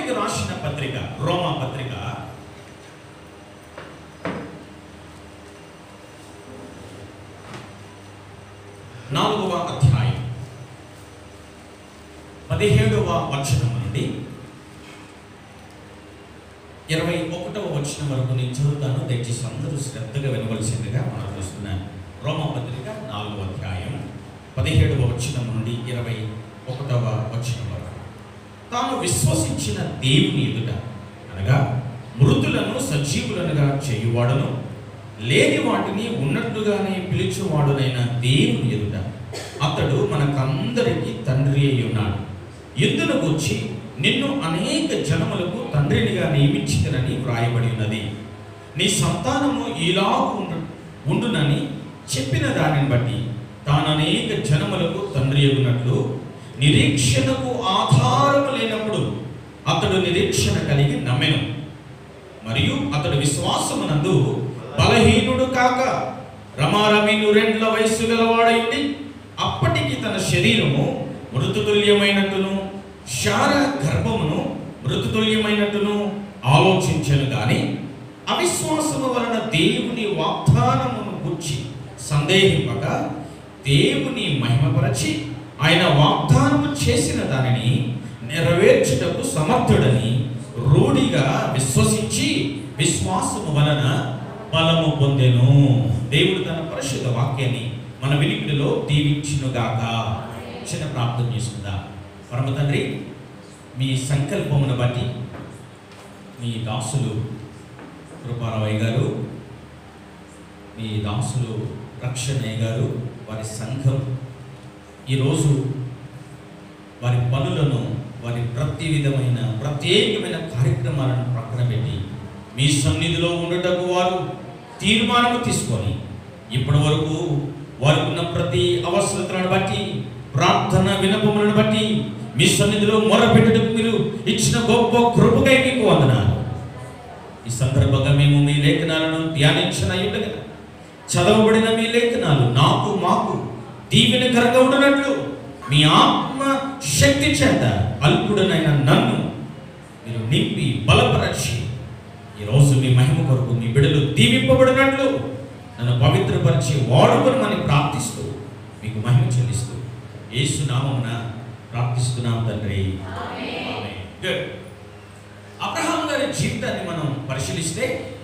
రోమిలికి రాసిన పత్రిక రోమా పత్రిక నాలుగవ అధ్యాయం పదిహేడవ వచనం నుండి ఇరవై ఒకటవ వచనం వరకు నేను చదువుతాను దయచేసి అందరూ శ్రద్ధగా వినవలసిందిగా మనం చూస్తున్నాను రోమా పత్రిక నాలుగవ అధ్యాయం పదిహేడవ వచనం నుండి ఇరవై ఒకటవ వచనం వరకు తాను విశ్వసించిన దేవుని ఎదుట అనగా మృతులను సజీవులనుగా చేయువాడును లేని వాటిని ఉన్నట్లుగానే పిలిచేవాడునైన దేవుని ఎదుట అతడు మనకందరికీ తండ్రి అయి ఉన్నాడు ఎందును గుర్చి నిన్ను అనేక జనములకు తండ్రినిగా నియమించితనని వ్రాయబడి ఉన్నది నీ సంతానము ఈలాగు ఉండు ఉండునని చెప్పిన దానిని బట్టి తాను అనేక జనములకు తండ్రి అగునట్లు నిరీక్షణకు ఆధారము లేనప్పుడు అతడు నిరీక్షణ కలిగి నమ్మెను మరియు అతడు విశ్వాసమునందు బలహీనుడు కాక రమారమి నూరెండ్ల వయస్సు గలవాడైంది అప్పటికి తన శరీరము మృతుతుల్యమైనట్టును శార గర్భమును మృతుతుల్యమైనట్టును ఆలోచించను గాని అవిశ్వాసము వలన దేవుని వాగ్దానమును గుర్చి సందేహింపక దేవుని మహిమపరచి ఆయన వాగ్దానము చేసిన దానిని నెరవేర్చుటకు సమర్థుడని రూఢిగా విశ్వసించి విశ్వాసము వలన బలము పొందెను దేవుడు తన పరిశుద్ధ వాక్యాన్ని మన వినికిడిలో దీవించునుగాక చిన్న ప్రార్థన చేసుకుందాం పరమ తండ్రి మీ సంకల్పమును బట్టి మీ దాసులు కృపారావయ్య గారు మీ దాసులు రక్షణయ్య గారు వారి సంఘం ఈరోజు వారి పనులను వారి ప్రతి విధమైన ప్రత్యేకమైన కార్యక్రమాలను ప్రక్కన పెట్టి మీ సన్నిధిలో ఉండటకు వారు తీర్మానము తీసుకొని ఇప్పటి వరకు వారికి ఉన్న ప్రతి అవసరతలను బట్టి ప్రార్థన వినపములను బట్టి మీ సన్నిధిలో మొరపెట్టుటకు మీరు ఇచ్చిన గొప్ప కృపకై మీకు వందనాలు ఈ సందర్భంగా మేము మీ లేఖనాలను ధ్యానించిన ఉండగా చదవబడిన మీ లేఖనాలు నాకు మాకు దీవెనకరంగా ఉండనట్లు మీ ఆత్మ శక్తి చేత అల్పుడనైన నన్ను మీరు నింపి బలపరచి ఈరోజు మీ మహిమ కొరకు మీ బిడలు దీవింపబడినట్లు నన్ను పవిత్రపరిచి వాడుకొనమని ప్రార్థిస్తూ మీకు మహిమ చెల్లిస్తూ యేసు నామమున ప్రార్థిస్తున్నాం తండ్రి ఆమేన్. Good. అబ్రహాం గారి జీవితాన్ని మనం పరిశీలిస్తే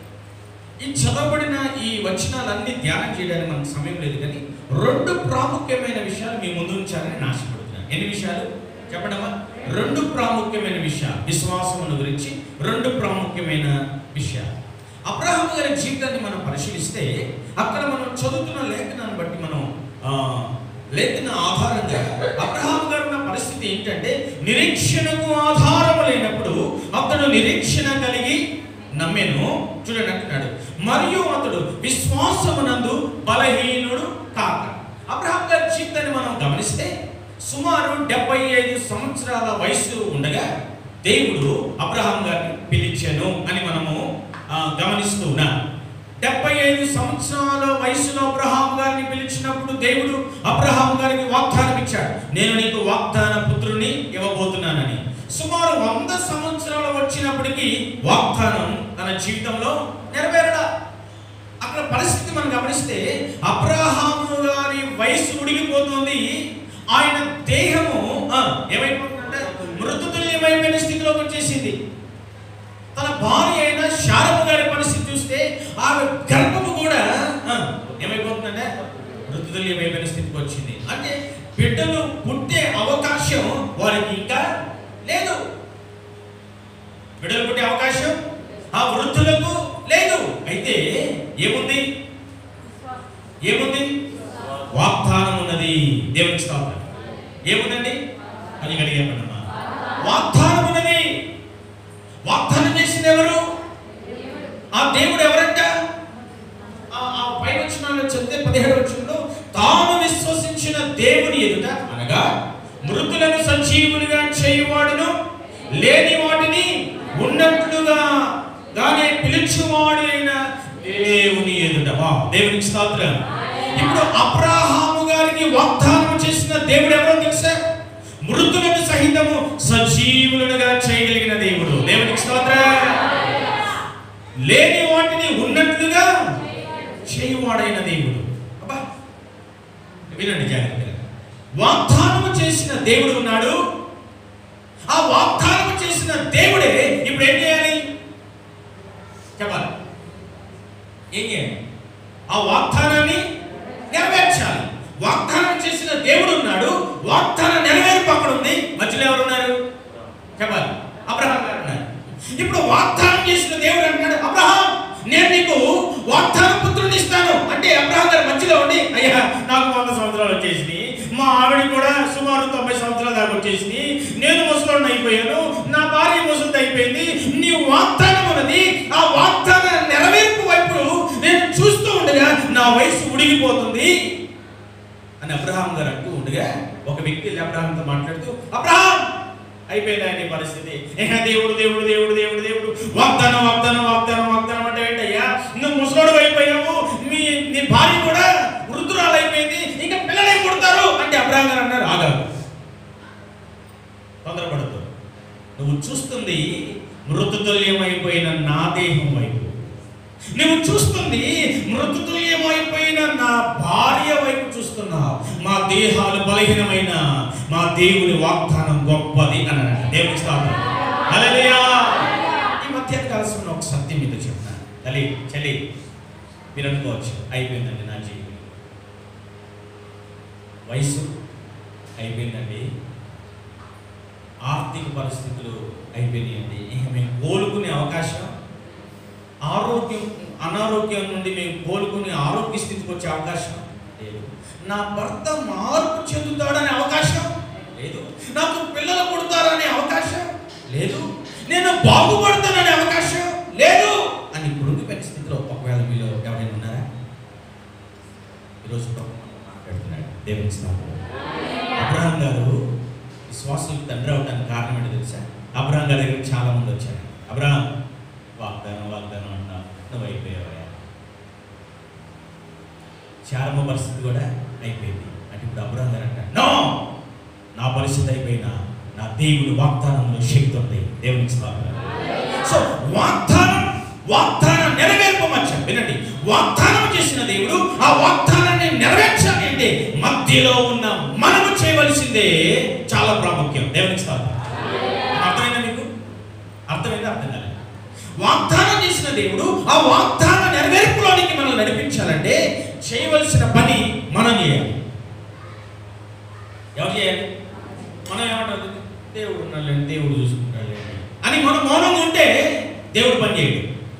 ఈ చదవబడిన ఈ వచనాలన్నీ ధ్యానం చేయడానికి మనకు సమయం లేదు కానీ రెండు ప్రాముఖ్యమైన విషయాలు మీ ముందు ఉంచాలని నేను ఆశపడుతున్నాను ఎన్ని విషయాలు చెప్పడమా రెండు ప్రాముఖ్యమైన విషయాలు విశ్వాసమును గురించి రెండు ప్రాముఖ్యమైన విషయాలు అబ్రహాం గారి జీవితాన్ని మనం పరిశీలిస్తే అక్కడ మనం చదువుతున్న లేఖనాన్ని బట్టి మనం ఆ, లేఖన ఆధారంగా అబ్రహాం గారు ఉన్న పరిస్థితి ఏంటంటే నిరీక్షణకు ఆధారం లేనప్పుడు అతడు నిరీక్షణ కలిగి నమ్మెను చూడండి అంటున్నాడు మరియు అతడు విశ్వాసమునందు బలహీనుడు కాక అబ్రహాం గారి జీవితాన్ని మనం గమనిస్తే సుమారు డెబ్బై ఐదు సంవత్సరాల వయసు ఉండగా దేవుడు అబ్రహాం గారిని పిలిచాను అని మనము ఆ, గమనిస్తూ ఉన్నాం డెబ్బై ఐదు సంవత్సరాల వయసులో అబ్రహాం గారిని పిలిచినప్పుడు దేవుడు అబ్రహాం గారికి వాగ్దానం ఇచ్చాడు నేను నీకు వాగ్దాన పుత్రుని ఇవ్వబోతున్నానని సుమారు వంద సంవత్సరాలు వచ్చినప్పటికీ వాగ్దానం తన జీవితంలో నెరవేరడా అక్కడ పరిస్థితి మనం గమనిస్తే అబ్రహాము గారి వయసు ఉడిగిపోతుంది ఆయన దేహము ఆ, ఏమైపోతుందంటే మృతుతుల్యమైపోయిన స్థితిలోకి వచ్చేసింది తన భార్య అయిన శారము గారి పరిస్థితి చూస్తే ఆమె గర్భము కూడా ఆ, ఏమైపోతుందంటే మృతుతుల్యమైపోయిన స్థితికి వచ్చింది అంటే బిడ్డలు పుట్టే అవకాశం వారికి ఇంకా లేదు బిడ్డలు పుట్టే అవకాశం ఆ వృద్ధులకు లేదు అయితే ఏముంది ఏముంది వాగ్దానం ఉన్నది దేవుని స్తోత్రం ఏముందండి అని అడిగామన్నమా వాగ్దానం ఉన్నది వాగ్దానం చేసింది ఎవరు ఆ దేవుడు ఎవరంట ఆ ఆ పై వచనాల్లో చదివితే పదిహేడు వచనంలో తాను విశ్వసించిన దేవుని ఎదుట అనగా మృతులను సంజీవులుగా చేయువాడును లేని వాటిని ఉన్నట్లుగా గానే పిలుచువాడు అయిన దేవుని ఎదుట వా దేవునికి స్తోత్రం ఇప్పుడు అబ్రాహాము గారికి వాగ్దానం చేసిన దేవుడు ఎవరో తెలుసా మృతులను సహితము సజీవులుగా చేయగలిగిన దేవుడు లేని వాటిని ఉన్నట్లుగా చేయువాడైన దేవుడు అబ్బా వినండి జాగ్రత్తగా వాగ్దానము చేసిన దేవుడు ఉన్నాడు ఆ వాగ్దానం చేసిన దేవుడే ఇప్పుడు ఏం చేయాలి చెప్పాలి ఏం చేయాలి ఆ వాగ్దానాన్ని నెరవేర్చాలి వాగ్దానం చేసిన దేవుడు ఉన్నాడు వాగ్దానం నెరవేర్పు అక్కడ ఉంది మధ్యలో ఎవరు ఉన్నారు చెప్పాలి అబ్రహాం గారు ఉన్నారు ఇప్పుడు వాగ్దానం చేసిన దేవుడు అంటున్నాడు అబ్రహాం నేను నీకు వాగ్దాన పుత్రుని ఇస్తాను అంటే అబ్రహాం గారు మధ్యలో ఉండి అయ్యా నాకు వంద సంవత్సరాలు వచ్చేసినాయి మా ఆవిడ కూడా సుమారు తొంభై సంవత్సరాల దాకా వచ్చేసింది నేను ముసలోడిని అయిపోయాను నా భార్య ముసలిది అయిపోయింది నీ వాగ్దానం ఉన్నది ఆ వాగ్దాన నెరవేర్పు వైపు నేను చూస్తూ ఉండగా నా వయసు ఉడిగిపోతుంది అని అబ్రహాం గారు అంటూ ఉండగా ఒక వ్యక్తి వెళ్ళి అబ్రహాంతో మాట్లాడుతూ అబ్రహాం అయిపోయింది ఆయన పరిస్థితి ఇక దేవుడు దేవుడు దేవుడు దేవుడు దేవుడు వాగ్దానం వాగ్దానం వాగ్దానం వాగ్దానం అంటే ఏంటయ్యా నువ్వు ముసలోడు అయిపోయావు మీ నీ భార్య కూడా వృద్ధురాలు అయిపోయింది ఇంకా పిల్లలే పుడతారు అంటే అబ్రహాం గారు అన్నారు ఆగారు తొందరపడద్దు నువ్వు చూస్తుంది మృతతుల్యమైపోయిన నా దేహం వైపు నువ్వు చూస్తుంది మృతతుల్యమైపోయిన నా భార్య వైపు చూస్తున్నావు మా దేహాలు బలహీనమైన మా దేవుని వాగ్దానం గొప్పది అని అన్నాడు. దేవుని స్థాపన హల్లెలూయా ఈ మధ్య కాలసిన ఒక సత్యం మీతో చెప్తాను తల్లి చెల్లి మీరు అనుకోవచ్చు అయిపోయిందండి నా జీవితం వయసు అయిపోయిందండి ఆర్థిక పరిస్థితులు అయిపోయినాయండి ఇక మేము కోలుకునే అవకాశం ఆరోగ్యం అనారోగ్యం నుండి మేము కోలుకుని ఆరోగ్య స్థితికి వచ్చే అవకాశం లేదు నా భర్త మార్పు చెందుతాడనే అవకాశం లేదు నాకు పిల్లలు పుడతారనే అవకాశం లేదు నేను బాగుపడతాననే అవకాశం లేదు అని కృంగిపోయిన స్థితిలో ఒకవేళ మీలో ఎవరైనా ఉన్నారా ఈరోజు ప్రభు మనతో మాట్లాడుతున్నాడు దేవుని స్థాపన అబ్రహాం గారు విశ్వాసులకు తండ్రి అవడానికి కారణం ఏంటో తెలుసా అబ్రహాం గారి దగ్గరికి చాలా మంది వచ్చారు అబ్రహాం వాగ్దానం వాగ్దానం అంటున్నా నువ్వు అయిపోయావా చారమ పరిస్థితి కూడా అయిపోయింది అంటే ఇప్పుడు అబ్రహాం గారు అంటారు నో నా పరిస్థితి అయిపోయినా నా దేవుడు వాగ్దానంలో శక్తి ఉంది దేవునికి స్థాపన సో వాగ్దానం వాగ్దానం నెరవేర్పమచ్చా వినండి వాగ్దానం చేసిన దేవుడు ఆ వాగ్దానాన్ని నెరవేర్చాలి అంటే మధ్యలో ఉన్న మనము చేయవలసిందే చాలా ప్రాముఖ్యం దేవునికి స్థాపన అర్థమైందా మీకు అర్థమైందా అర్థం కాలేదు వాగ్దానం చేసిన దేవుడు ఆ వాగ్దాన నెరవేర్పులోనికి మనం నడిపించాలంటే చేయవలసిన పని మనం చేయాలి ఎవరు చేయాలి మనం ఏమంటారు దేవుడు ఉన్నాడులేండి దేవుడు చూసుకుంటాడులేండి అని మనం మౌనంగా ఉంటే దేవుడు పని చేయడు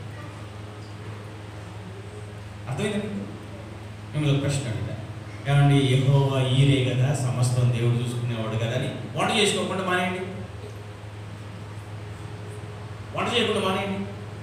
అర్థమైందా మీకు మిమ్మల్ని ఒక ప్రశ్న అడుగుతా ఏమండి యెహోవా ఈరే కదా సమస్తం దేవుడు చూసుకునేవాడు కదా అని వంట చేసుకోకుండా మానేయండి వంట చేయకుండా మానేయండి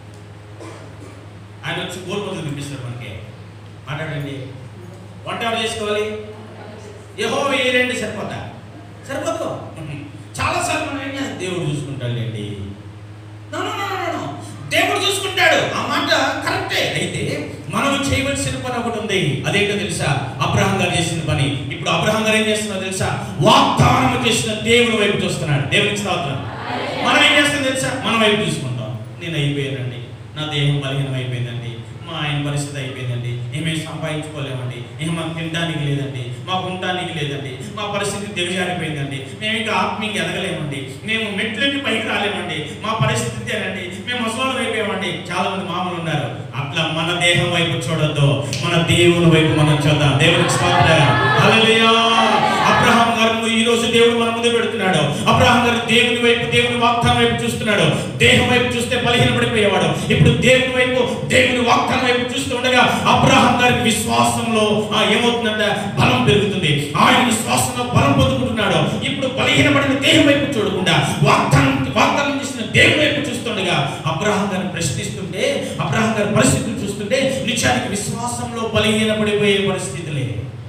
ఆయన వచ్చి గోల్పతులు వినిపిస్తారు మనకి మాట్లాడండి వంట ఎవరు చేసుకోవాలి యహో వేయండి సరిపోతా సరిపోదు చాలాసార్లు మనం ఏం చేస్తాం దేవుడు చూసుకుంటాడండి No, no, no, no, no. దేవుడు చూసుకుంటాడు ఆ మాట కరెక్టే అయితే మనం చేయవలసిన పని ఒకటి ఉంది అదేంటో తెలుసా అబ్రహం గారు చేసిన పని ఇప్పుడు అబ్రహం గారు ఏం చేస్తున్నారో తెలుసా వాగ్దానం చేసిన దేవుని వైపు చూస్తున్నాడు దేవునికి స్తోత్రం మనం ఏం చేస్తాం తెలుసా మన వైపు చూసుకుంటాం నేను అయిపోయానండి నా దేహం బలహీనం అయిపోయిందండి మా ఆయన పరిస్థితి అయిపోయిందండి ఏమేమి సంపాదించుకోలేమండి ఏం మాకు తినడానికి లేదండి మాకు ఉండడానికి లేదండి మా పరిస్థితి దిగజారిపోయిందండి మేము ఇంకా ఆత్మీయంగా ఎదగలేమండి మేము మెట్లకి పైకి రాలేమండి మా పరిస్థితి ఇదేనండి మేము ముసలోళ్ళం అయిపోయామండి చాలా మంది మామూలు ఉన్నారు అట్లా మన దేహం వైపు చూడొద్దు మన దేవుని వైపు మనం చూద్దాం దేవునికి స్తోత్రం హల్లెలూయా అబ్రహాం గారు ఈ రోజు దేవుడు మన ముందు పెడుతున్నాడు అబ్రహాం గారు దేవుని వైపు దేవుని వాగ్దానం వైపు చూస్తున్నాడు దేహం వైపు చూస్తే బలహీనపడిపోయేవాడు ఇప్పుడు దేవుని వైపు దేవుని వాగ్దానం వైపు చూస్తూ ఉండగా అబ్రహాం గారికి విశ్వాసంలో ఆ, ఏమవుతుందంటే బలం పెరుగుతుంది ఆయన విశ్వాసంలో బలం పొందుకుంటున్నాడు ఇప్పుడు బలహీనపడిన దేహం వైపు చూడకుండా వాగ్దానం వాగ్దానం చేసిన దేవుని వైపు చూస్తుండగా అబ్రహాం గారిని ప్రశ్నిస్తుంటే అబ్రహాం గారి పరిస్థితులు చూస్తుంటే నిజానికి విశ్వాసంలో బలహీనపడిపోయే పరిస్థితులే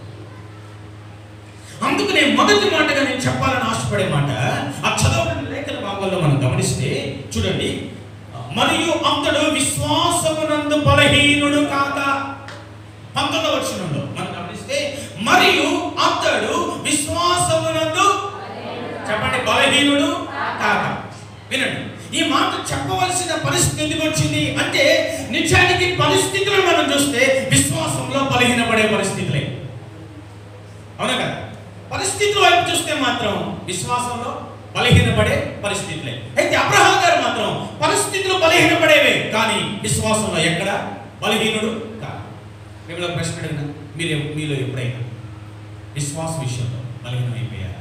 అందుకు నేను మొదటి మాటగా నేను చెప్పాలని ఆశపడే మాట ఆ చదవబడిన లేఖన భాగంలో మనం గమనిస్తే చూడండి మరియు అతడు విశ్వాసమునందు బలహీనుడు కాక పంతొమ్మిదవ వచనంలో మనం గమనిస్తే మరియు అతడు విశ్వాసమునందు చెప్పండి బలహీనుడు కాక వినండి ఈ మాట చెప్పవలసిన పరిస్థితి ఎందుకు వచ్చింది అంటే నిజానికి పరిస్థితులను మనం చూస్తే విశ్వాసంలో బలహీనపడే పరిస్థితులే అవునా కదా పరిస్థితుల వైపు చూస్తే మాత్రం విశ్వాసంలో బలహీనపడే పరిస్థితులే అయితే అబ్రహాం గారు మాత్రం పరిస్థితులు బలహీనపడేవే కానీ విశ్వాసంలో ఎక్కడ బలహీనుడు కాదు మిమ్మల్ని ప్రశ్న అడిగిన మీరు మీలో ఎప్పుడైనా విశ్వాస విషయంలో బలహీనమైపోయారా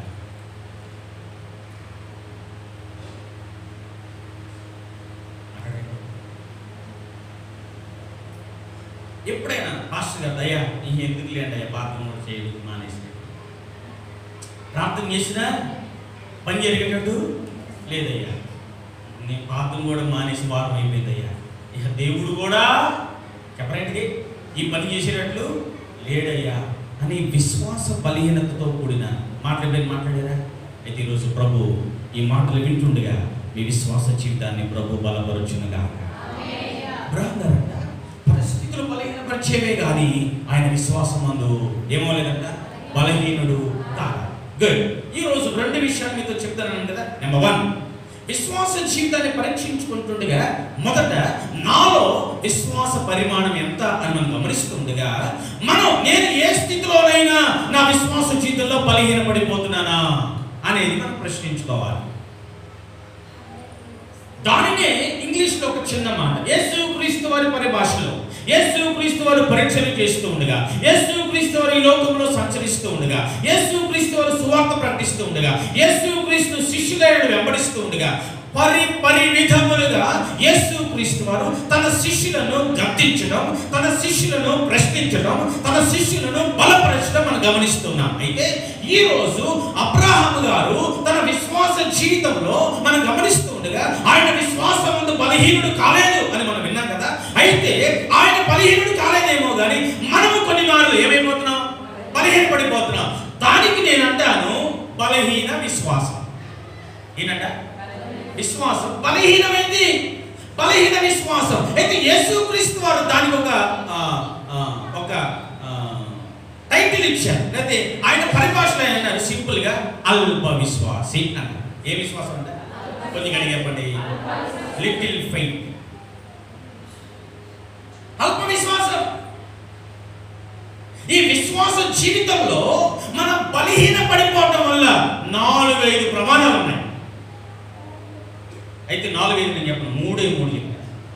ఎప్పుడైనా పాస్టర్ గారు దయ్యా ఈ ఎందుకు లేండి అయ్యా ప్రార్థన కూడా చేయదు మానేసి ప్రార్థన చేసినా పని జరిగేటట్టు లేదయ్యా నేను ప్రార్థన కూడా మానేసి వారం అయిపోయిందయ్యా ఇక దేవుడు కూడా చెప్పరేంటిది ఈ పని చేసేటట్లు లేడయ్యా అని విశ్వాస బలహీనతతో కూడిన మాట్లాడే మాట్లాడారా అయితే ఈరోజు ప్రభు ఈ మాటలు వింటుండగా మీ విశ్వాస జీవితాన్ని ప్రభు బలపరుచునుగా బ్రదరంట పరిస్థితులు బలహీనపరిచేవే కానీ ఆయన విశ్వాసం అందు ఏమో లేదంట బలహీనుడు కాదు గుడ్ ఈ రోజు రెండు విషయాలు మీతో చెప్తాను కదా నెంబర్ వన్ విశ్వాస జీవితాన్ని పరీక్షించుకుంటుండగా మొదట నాలో విశ్వాస పరిమాణం ఎంత అని మనం గమనిస్తుండగా మనం నేను ఏ స్థితిలోనైనా నా విశ్వాస జీవితంలో బలహీనపడిపోతున్నానా అనేది మనం ప్రశ్నించుకోవాలి దానినే ఇంగ్లీష్లో ఒక చిన్న మాట యేసు క్రీస్తు వారి పరిభాషలో యేసు క్రీస్తు వారు పరీక్షలు చేస్తూ ఉండగా యేసు క్రీస్తు వారు ఈ లోకంలో సంచరిస్తూ ఉండగా యేసు క్రీస్తు వారు సువార్త ప్రకటిస్తూ ఉండగా యేసు క్రీస్తు శిష్యులను వెంబడిస్తూ ఉండగా పరి పరి విధములుగా యేసు క్రీస్తు వారు తన శిష్యులను గద్దించడం తన శిష్యులను ప్రశ్నించడం తన శిష్యులను బలపరచడం మనం గమనిస్తున్నాం అయితే ఈ రోజు అబ్రాహం గారు తన విశ్వాస జీవితంలో మనం గమనిస్తూ ఉండగా ఆయన విశ్వాసం ముందు బలహీనుడు కాలేదు అని మనం విన్నాం కదా అయితే ఆయన బలహీనుడు కాలేదేమో కానీ మనము కొన్ని మార్లు ఏమైపోతున్నాం బలహీన పడిపోతున్నాం దానికి నేను అంటాను బలహీన విశ్వాసం ఏంటంట విశ్వాసం బలహీనమైంది బలహీన విశ్వాసం అయితే యేసుక్రీస్తు వారు దానికి ఒక ఆ, ఆ, ఒక ఆ, టైటిల్ ఇచ్చారు లేకపోతే ఆయన పరిభాషలో ఆయన అన్నారు సింపుల్ గా అల్ప విశ్వాసి అన్నారు ఏ విశ్వాసం అంటే కొద్దిగా అడిగేపండి లిటిల్ ఫైట్ అల్ప విశ్వాసం ఈ విశ్వాస జీవితంలో మనం బలహీన పడిపోవటం వల్ల నాలుగైదు ప్రమాదాలు ఉన్నాయి అయితే నాలుగైదు నేను చెప్పను మూడే మూడు చెప్పాను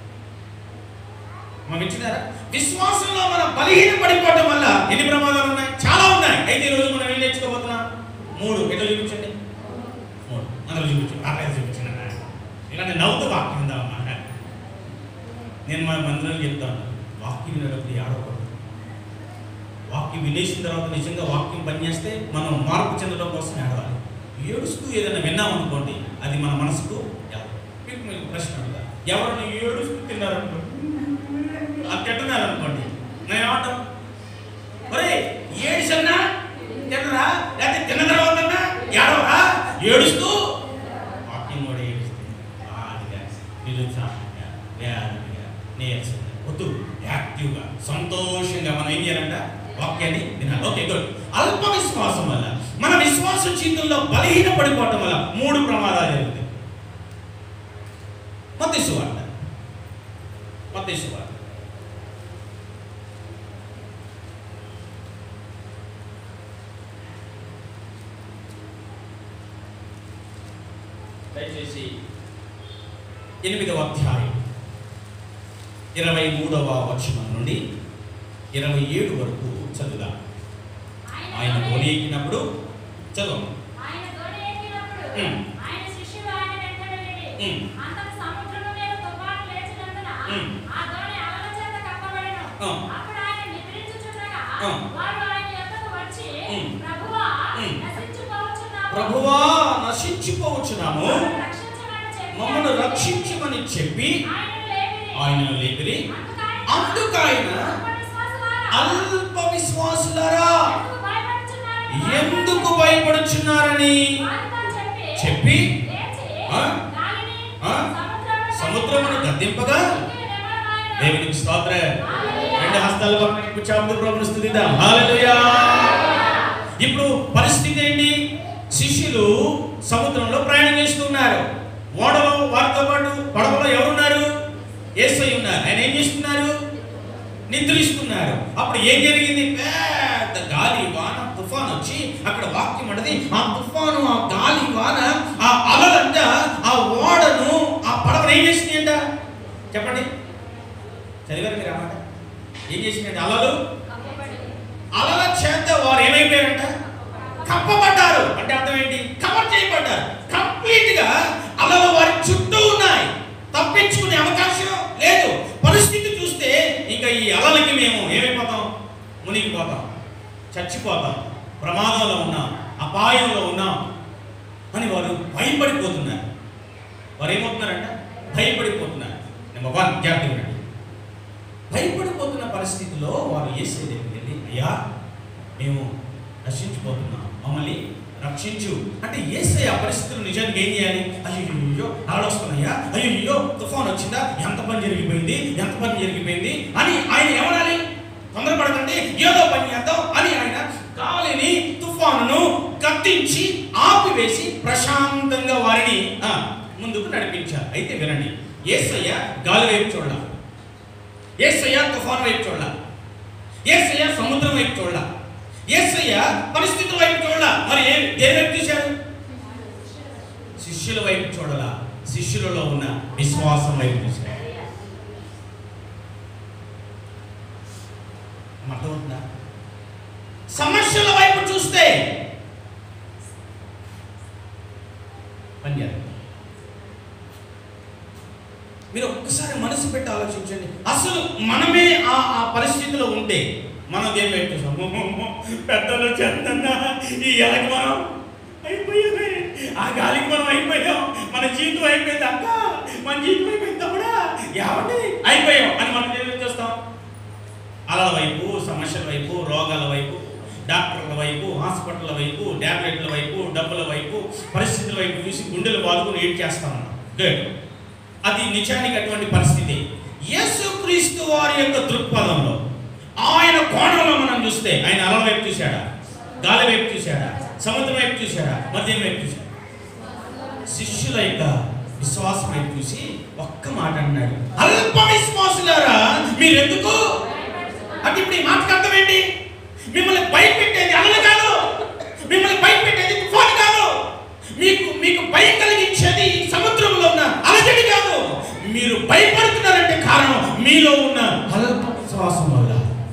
మనం ఇచ్చినారా విశ్వాసంలో మనం బలహీన పడిపోవటం వల్ల ఎన్ని ప్రమాదాలు ఉన్నాయి చాలా ఉన్నాయి అయితే ఈరోజు మనం ఏం నేర్చుకోబోతున్నాం మూడు ఎట్లా చూపించండి మూడు అందరూ చూపించండి అట్లా చూపించండి ఇలాంటి నవ్వుతూ వాక్యం ఉందామా నేను మన మందిరంలో చెప్తాను వాక్యం వినేటప్పుడు ఆడకూడదు వాక్యం వినేసిన తర్వాత నిజంగా వాక్యం పనిచేస్తే మనం మార్పు చెందడం కోసం ఏడవాలి ఏడుస్తూ ఏదైనా విన్నాం అనుకోండి అది మన మనసుకు ఎలా? మీకు మీకు ప్రశ్న అడుగుతా ఎవరిని ఏడుస్తూ తిన్నారనుకోండి అది తింటున్నారు అనుకోండి నేను ఏమంటాం ఒరే ఏడిసన్నా తిన్నరా లేకపోతే తిన్న తర్వాత ఏడవరా ఏడుస్తూ వాక్యం కూడా ఏడుస్తుంది బాధగా నిరుత్సాహంగా వ్యాధిగా నీరసంగా వద్దు యాక్టివ్గా సంతోషంగా మనం ఏం చేయాలంట వాక్యాన్ని వినాలి ఓకే గుడ్ అల్ప విశ్వాసం వల్ల మన విశ్వాస జీవితంలో బలహీన పడిపోవటం వల్ల మూడు ప్రమాదాలు జరుగుతాయి మత్తి సువార్త మత్తి సువార్త దయచేసి ఎనిమిదవ అధ్యాయం ఇరవై మూడవ వచనం నుండి ఇరవై ఏడు వరకు చదువుదాం ఆయన పోనీ ఎక్కినప్పుడు చదువు ఆయన దోణి ఎక్కినప్పుడు ఉమ్. ఆయన శిష్యులు ఆయన వెంటనే వెళ్ళి, ఉమ్. అంతట సముద్రము మీద తుఫాను లేచినందున ఉమ్. ఆ దోణి అలల చేత కప్పబడెను. ఆ. అప్పుడు ఆయన నిద్రించుచుండగా ఆ. వారు ఆయన యొద్దకు వచ్చి, ఉమ్. ప్రభువా, ఉమ్. నశించిపోవచ్చున్నాము. ప్రభువా నశించిపోవచ్చున్నాము మమ్మల్ని రక్షించమని చెప్పి మమ్మల్ని రక్షించమని చెప్పి ఆయనను లేపిరి. ఆయనను లేపిరి అందుకైన అందుకైన అల్ప విశ్వాసులారా, అల్ప విశ్వాసులారా ఎందుకు భయపడుచున్నారని ఎందుకు భయపడుచున్నారని వారితో చెప్పి, చెప్పి లేచి, ఆ? గాలిని, ఆ? సముద్రమును సముద్రమును గద్దింపగా ఇంకిని నిమ్మలమాయెను. దేవునికి స్తోత్ర రెండు హస్తాలు చాముడు ప్రభుని స్థుతిద్దాం హల్లెలూయా ఇప్పుడు పరిస్థితి ఏంటి శిష్యులు సముద్రంలో ప్రయాణం చేస్తున్నారు ఓడలో వారితో పాటు పడవలో ఎవరున్నారు ఏసై ఉన్నారు ఆయన ఏం చేస్తున్నారు నిద్రిస్తున్నారు అప్పుడు ఏం జరిగింది పెద్ద గాలి వాన తుఫాన్ వచ్చి అక్కడ వాక్యం అంటది ఆ తుఫాను ఆ గాలి వాన ఆ అలలంట ఆ ఓడను ఆ పడవను ఏం చేసిందంట చెప్పండి చదివారు మీరు అన్నమాట ఏం చేసిందంటే అలలు అలల చేత వారు ఏమైపోయారంట కప్పబడ్డారు అంటే అర్థం ఏంటి కవర్ చేయబడ్డారు కంప్లీట్ గా అలలు వారి చుట్టూ ఉన్నాయి తప్పించుకునే అవకాశం లేదు పరిస్థితి చూస్తే ఇంకా ఈ అలలకి మేము ఏమైపోతాం మునిగిపోతాం చచ్చిపోతాం ప్రమాదంలో ఉన్నాం అపాయంలో ఉన్నాం అని వారు భయపడిపోతున్నారు వారు ఏమవుతున్నారంట భయపడిపోతున్నారు నెంబర్ వన్ జాగ్రత్త వినండి భయపడిపోతున్న పరిస్థితిలో వారు ఏసే దగ్గరికి వెళ్ళి అయ్యా మేము నశించిపోతున్నాం మమ్మల్ని రక్షించు అంటే ఏసై ఆ పరిస్థితులు నిజానికి ఏం చేయాలి అయ్యో వస్తున్నాయా అయ్యో తుఫాన్ వచ్చిందా ఎంత పని జరిగిపోయింది ఎంత పని జరిగిపోయింది అని ఆయన ఏమనాలి తొందరపడకండి ఏదో పని చేద్దాం అని ఆయన కాలిని తుఫానును కత్తించి ఆపివేసి ప్రశాంతంగా వారిని ఆ, ముందుకు నడిపించారు అయితే వినండి ఏసయ్య గాలి వైపు చూడాలి ఏసయ్య తుఫాన్ వైపు చూడాల ఏసయ్య సముద్రం వైపు చూడాల ఏసయ్య పరిస్థితుల వైపు చూడాల మరి ఏం దేని వైపు చూశారు శిష్యుల వైపు చూడాల శిష్యులలో ఉన్న విశ్వాసం వైపు చూశారు అర్థమవుతుందా సమస్యల వైపు చూస్తే పనిచేయాలి మీరు ఒక్కసారి మనసు పెట్టి ఆలోచించండి అసలు మనమే ఆ ఆ పరిస్థితిలో ఉంటే మనం ఏం పెట్టేసాము పెద్దలు చందన్న ఈ గాలికి మనం అయిపోయామే ఆ గాలికి మనం అయిపోయాం మన జీవితం అయిపోయింది అక్క మన జీవితం అయిపోయింది తమ్ముడా ఏమండి అయిపోయాం అని మనం ఏం చేస్తాం అలల వైపు సమస్యల వైపు రోగాల వైపు డాక్టర్ల వైపు హాస్పిటల్ వైపు టాబ్లెట్ల వైపు డబ్బుల వైపు పరిస్థితుల వైపు చూసి గుండెలు బాదుకుని ఏం చేస్తాం గుడ్ అది నిజానికి అటువంటి పరిస్థితి యేసుక్రీస్తు వారి యొక్క దృక్పథంలో ఆయన కోణంలో మనం చూస్తే ఆయన అలల వైపు చూశాడా గాలి వైపు చూశాడా సముద్రం వైపు చూశాడా మద్యం వైపు చూశాడా శిష్యుల యొక్క విశ్వాసం వైపు చూసి ఒక్క మాట అన్నాడు అల్ప విశ్వాసులారా మీరెందుకు అంటే ఇప్పుడు ఈ మాటకు అర్థం ఏంటి మిమ్మల్ని భయపెట్టేది అలలు కాదు మిమ్మల్ని భయపెట్టేది తుఫాను కాదు మీకు మీకు భయం కలిగించేది సముద్రంలో ఉన్న అలజడి కాదు మీరు భయపడుతున్నారంటే కారణం మీలో ఉన్న అల్ప విశ్వాసం వల్ల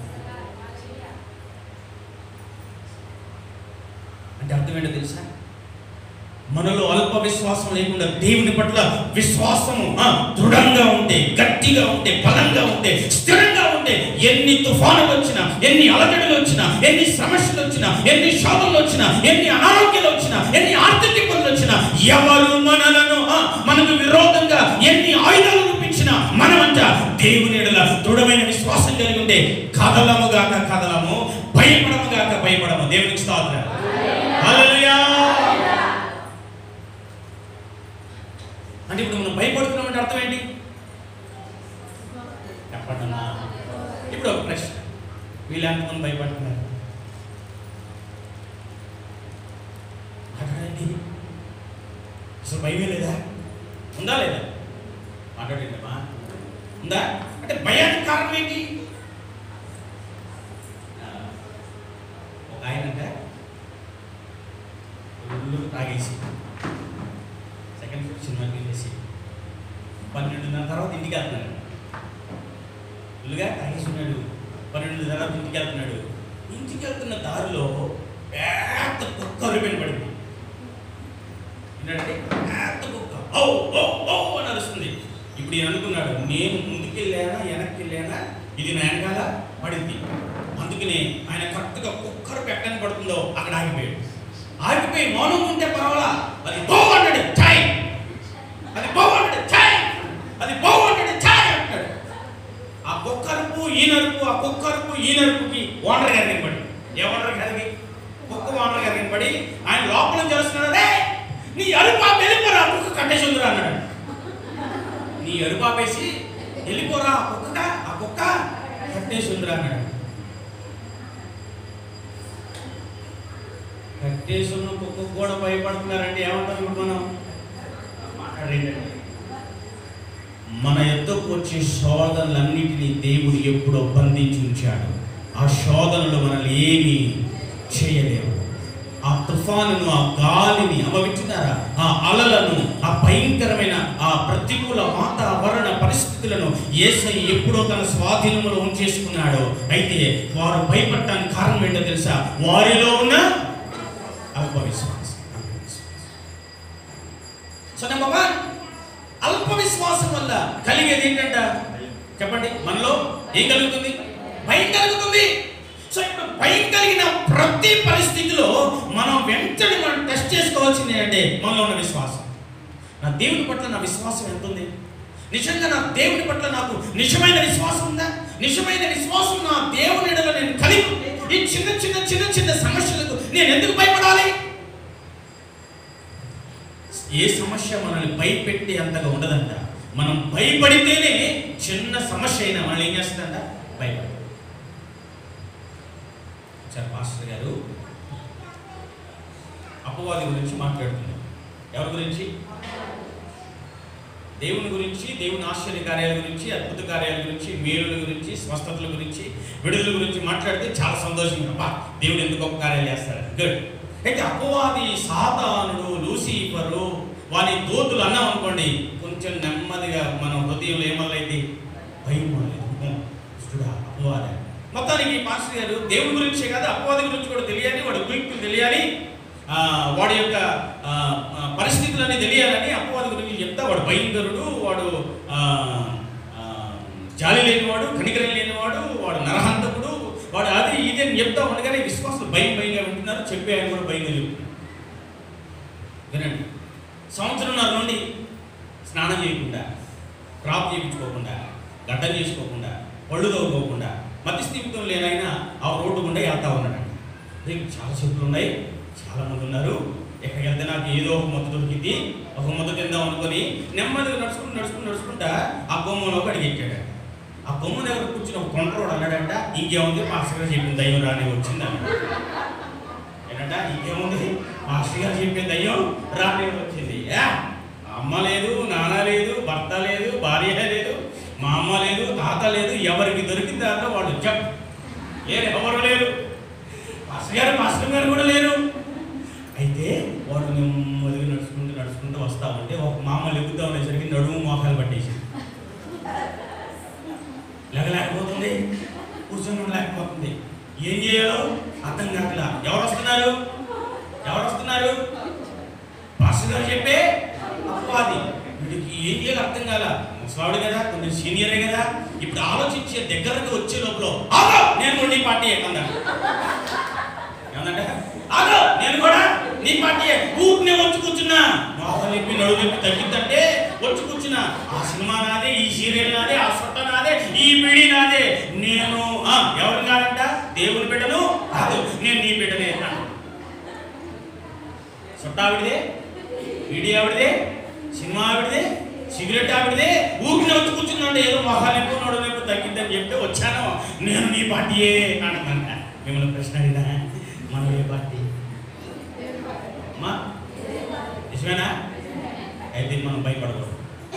అంటే అర్థం ఏంటో తెలుసా మనలో అల్ప విశ్వాసం లేకుండా దేవుని పట్ల విశ్వాసము ఆ, దృఢంగా ఉంటే గట్టిగా ఉంటే బలంగా ఉంటే స్థిరంగా ఉంటే ఎన్ని తుఫానులు వచ్చినా ఎన్ని అలజడులు వచ్చినా ఎన్ని సమస్యలు వచ్చినా ఎన్ని శోధనలు వచ్చినా ఎన్ని అనారోగ్యాలు వచ్చినా ఎన్ని ఆర్థిక ఇబ్బందులు వచ్చినా ఎవరు మనలను ఆ, మనకు విరోధంగా ఎన్ని ఆయుధాలు రూపించినా మనమంట దేవుని ఎడల దృఢమైన విశ్వాసం కలిగి ఉంటే కదలము గాక కదలము భయపడము గాక భయపడము దేవునికి స్తోత్రం హల్లెలూయా అంటే ఇప్పుడు మనం భయపడుతున్నామంటే అర్థం ఏంటి చెప్పండమ్మా ఇప్పుడు ఒక ప్రశ్న వీళ్ళు ఎంతమంది భయపడుతున్నారు మాట్లాడండి అసలు భయమే లేదా ఉందా లేదా మాట్లాడండి అమ్మా ఉందా అంటే భయానికి కారణం ఏంటి ఆ, ఒక ఆయన అంటే ఒళ్ళు తాగేసి సెకండ్ ఫిఫ్త్ సినిమాకి వెళ్ళేసి పన్నెండున్నర తర్వాత ఇంటికి వెళ్తున్నాడు ఫుల్గా తాగేసి ఉన్నాడు పన్నెండు తర్వాత ఇంటికి వెళ్తున్నాడు ఇంటికి వెళ్తున్న దారిలో పెద్ద కుక్క అరుపెని పడింది ఏంటంటే పెద్ద కుక్క ఓ ఓ ఓ అని అరుస్తుంది ఇప్పుడు ఈయన అనుకున్నాడు నేను ముందుకెళ్ళానా వెనక్కి వెళ్ళానా ఇది నా వెనకాల పడింది అందుకనే ఆయన కరెక్ట్గా కుక్కరు పెట్టని పడుతుందో అక్కడ ఆగిపోయాడు ఆగిపోయి మౌనం ఉంటే పర్వాలా అది బాగుంటాడు ఛాయ్ అది బాగుంటాడు ఛాయ్ అది బాగుంటాడు ఛాయ్ అంటాడు ఆ కుక్కరుపు ఈ నరుపు ఆ కుక్కరుపు ఈ నరుపుకి ఓనర్ గారికి పడి ఏ ఓనర్ గారికి కుక్క ఓనర్ గారికి పడి ఆయన లోపల చేస్తున్నాడు రే నీ అరుపా వెళ్ళిపోరా కుక్క కట్టేసి ఉందిరా అన్నాడు నీ అరుపాపేసి వెళ్ళిపోరా ఆ కుక్క ఆ కుక్క కట్టేసి ఉందిరా అన్నాడు కట్టేసి ఉన్న కుక్క కూడా భయపడుతున్నారంటే ఏమంటారు ఇప్పుడు మనం అక్కడ ఏంటంటే మన యుద్ధకు వచ్చే శోధనలన్నిటినీ దేవుడు ఎప్పుడో బంధించి ఉంచాడు ఆ శోధనలు మనల్ని ఏమీ చేయలేవు ఆ తుఫానును ఆ గాలిని అనుభవించుతారా ఆ అలలను ఆ భయంకరమైన ఆ ప్రతికూల వాతావరణ పరిస్థితులను ఏసై ఎప్పుడో తన స్వాధీనంలో ఉంచేసుకున్నాడు అయితే వారు భయపడటానికి కారణం ఏంటో తెలుసా వారిలో ఉన్న అల్ప విశ్వాసం అల్ప విశ్వాసం. సో నెంబర్ వన్ అల్ప విశ్వాసం వల్ల కలిగేది ఏంటంట చెప్పండి మనలో ఏం కలుగుతుంది భయం కలుగుతుంది సో ఇప్పుడు భయం కలిగిన ప్రతి పరిస్థితిలో మనం వెంటనే మనం టెస్ట్ చేసుకోవాల్సింది ఏంటంటే మనలో ఉన్న విశ్వాసం నా దేవుని పట్ల నా విశ్వాసం ఎంత ఉంది నిజంగా నా దేవుని పట్ల నాకు నిజమైన విశ్వాసం ఉందా నిజమైన విశ్వాసం నా దేవుని ఎడల నేను కలిగి ఉంటే ఈ చిన్న చిన్న చిన్న చిన్న సమస్యలకు నేను ఎందుకు భయపడాలి ఏ సమస్య మనల్ని భయపెట్టే అంతగా ఉండదంట మనం భయపడితేనే చిన్న సమస్య అయినా మనల్ని ఏం చేస్తుందంట భయపడ సార్ పాస్టర్ గారు అపవాది గురించి మాట్లాడుతున్నారు ఎవరి గురించి దేవుని గురించి దేవుని ఆశ్చర్య కార్యాల గురించి అద్భుత కార్యాల గురించి మేలుల గురించి స్వస్థతల గురించి విడుదల గురించి మాట్లాడితే చాలా సంతోషంగా అబ్బా దేవుడు ఎందుకు గొప్ప కార్యాలు చేస్తాడు గుడ్ అయితే అపవాది సాతానుడు లూసిఫరు వారి దోతులు అన్నాం అనుకోండి కొంచెం నెమ్మదిగా మన హృదయంలో ఏమల్లైంది భయం మొదలైంది దుష్టుడా, అపవాది మొత్తానికి పాస్టర్ గారు దేవుని గురించే కాదు అపవాది గురించి కూడా తెలియాలి వాడి గురించి తెలియాలి ఆ, వాడి యొక్క ఆ, ఆ, పరిస్థితులన్నీ తెలియాలని అపవాది గురించి చెప్తా వాడు భయంకరుడు వాడు ఆ, ఆ, జాలి లేనివాడు కనికరం లేనివాడు వాడు నరహంతకుడు వాడు అది ఇది అని చెప్తా ఉండగానే విశ్వాసులు భయం భయంగా వింటున్నారు చెప్పే ఆయన కూడా భయంగా చెప్తున్నారు వినండి సంవత్సరంన్నర నుండి స్నానం చేయకుండా క్రాప్ చేయించుకోకుండా గడ్డం చేసుకోకుండా పళ్ళు తవ్వుకోకుండా మధ్యస్థిమితం లేనైనా ఆ రోడ్డు గుండా వెళ్తా ఉన్నాడండి దీనికి చాలా చెట్లు ఉన్నాయి చాలా మంది ఉన్నారు ఎక్కడికి వెళ్తే నాకు ఏదో ఒక మొత్తం దొరికింది ఒక మొత్తం తిందాం అనుకొని నెమ్మదిగా నడుచుకుంటూ నడుచుకుంటూ నడుచుకుంటా ఆ బొమ్మలోకి అడిగెట్టాడు ఆ బొమ్మ దగ్గర కూర్చుని ఒక కొండరోడు అన్నాడంట ఇంకేముంది మాస్టర్ గారు చెప్పిన దయ్యం రాని వచ్చింది అన్నాడు ఏంటంట ఇంకేముంది మాస్టర్ గారు చెప్పే దయ్యం రాని వచ్చింది యా, అమ్మ లేదు నాన్న లేదు భర్త లేదు భార్య లేదు మా అమ్మ లేదు తాత లేదు ఎవరికి దొరికిన దాంట్లో వాడు జప్ లేరు ఎవరు లేరు మాస్టర్ గారు మాస్టర్ గారు కూడా లేరు అయితే వాడు నెమ్మదిగా నడుచుకుంటూ నడుచుకుంటూ వస్తా ఉంటే ఒక మామ లెగుతా ఉండేసరికి నడుము మోకాలు పట్టేసింది లేకలేకపోతుంది కూర్చొని లేకపోతుంది ఏం చేయాలో అర్థం కాకలా ఎవరు వస్తున్నారు ఎవరు వస్తున్నారు పాస్టర్ గారు చెప్పే అపవాది వీడికి ఏం చేయాలో అర్థం కాల ముసలాడు కదా కొంచెం సీనియరే కదా ఇప్పుడు ఆలోచించే దగ్గరకు వచ్చే లోపల ఆగో నేను కూడా నీ పార్టీ అన్నాడు ఏమందంటే ఆగో నేను కూడా నీ పార్టీ ఊరినే వచ్చి కూర్చున్నా మోకాలు చెప్పి నడువు చెప్పి తగ్గిద్దంటే వచ్చి కూర్చున్నా ఆ సినిమా నాదే ఈ సీరియల్ నాదే ఆ సొట్ట నాదే ఈ పిడి నాదే నేను ఆ, ఎవరు కాదంట దేవుని బిడ్డను కాదు నేను నీ బిడ్డనే అన్నాడు సొట్ట ఆవిడదే వీడి ఆవిడదే సినిమా ఆవిడదే సిగరెట్ ఆవిడదే ఊరిని వచ్చి కూర్చుందంటే ఏదో మొహాలు ఎక్కువ నడువు ఎక్కువ తగ్గిద్దని చెప్తే వచ్చాను నేను నీ పార్టీయే అంటుందంట మిమ్మల్ని ప్రశ్న అడిగినా మనం ఏ పార్టీ అమ్మా నిజమేనా అయితే మనం భయపడకూడదు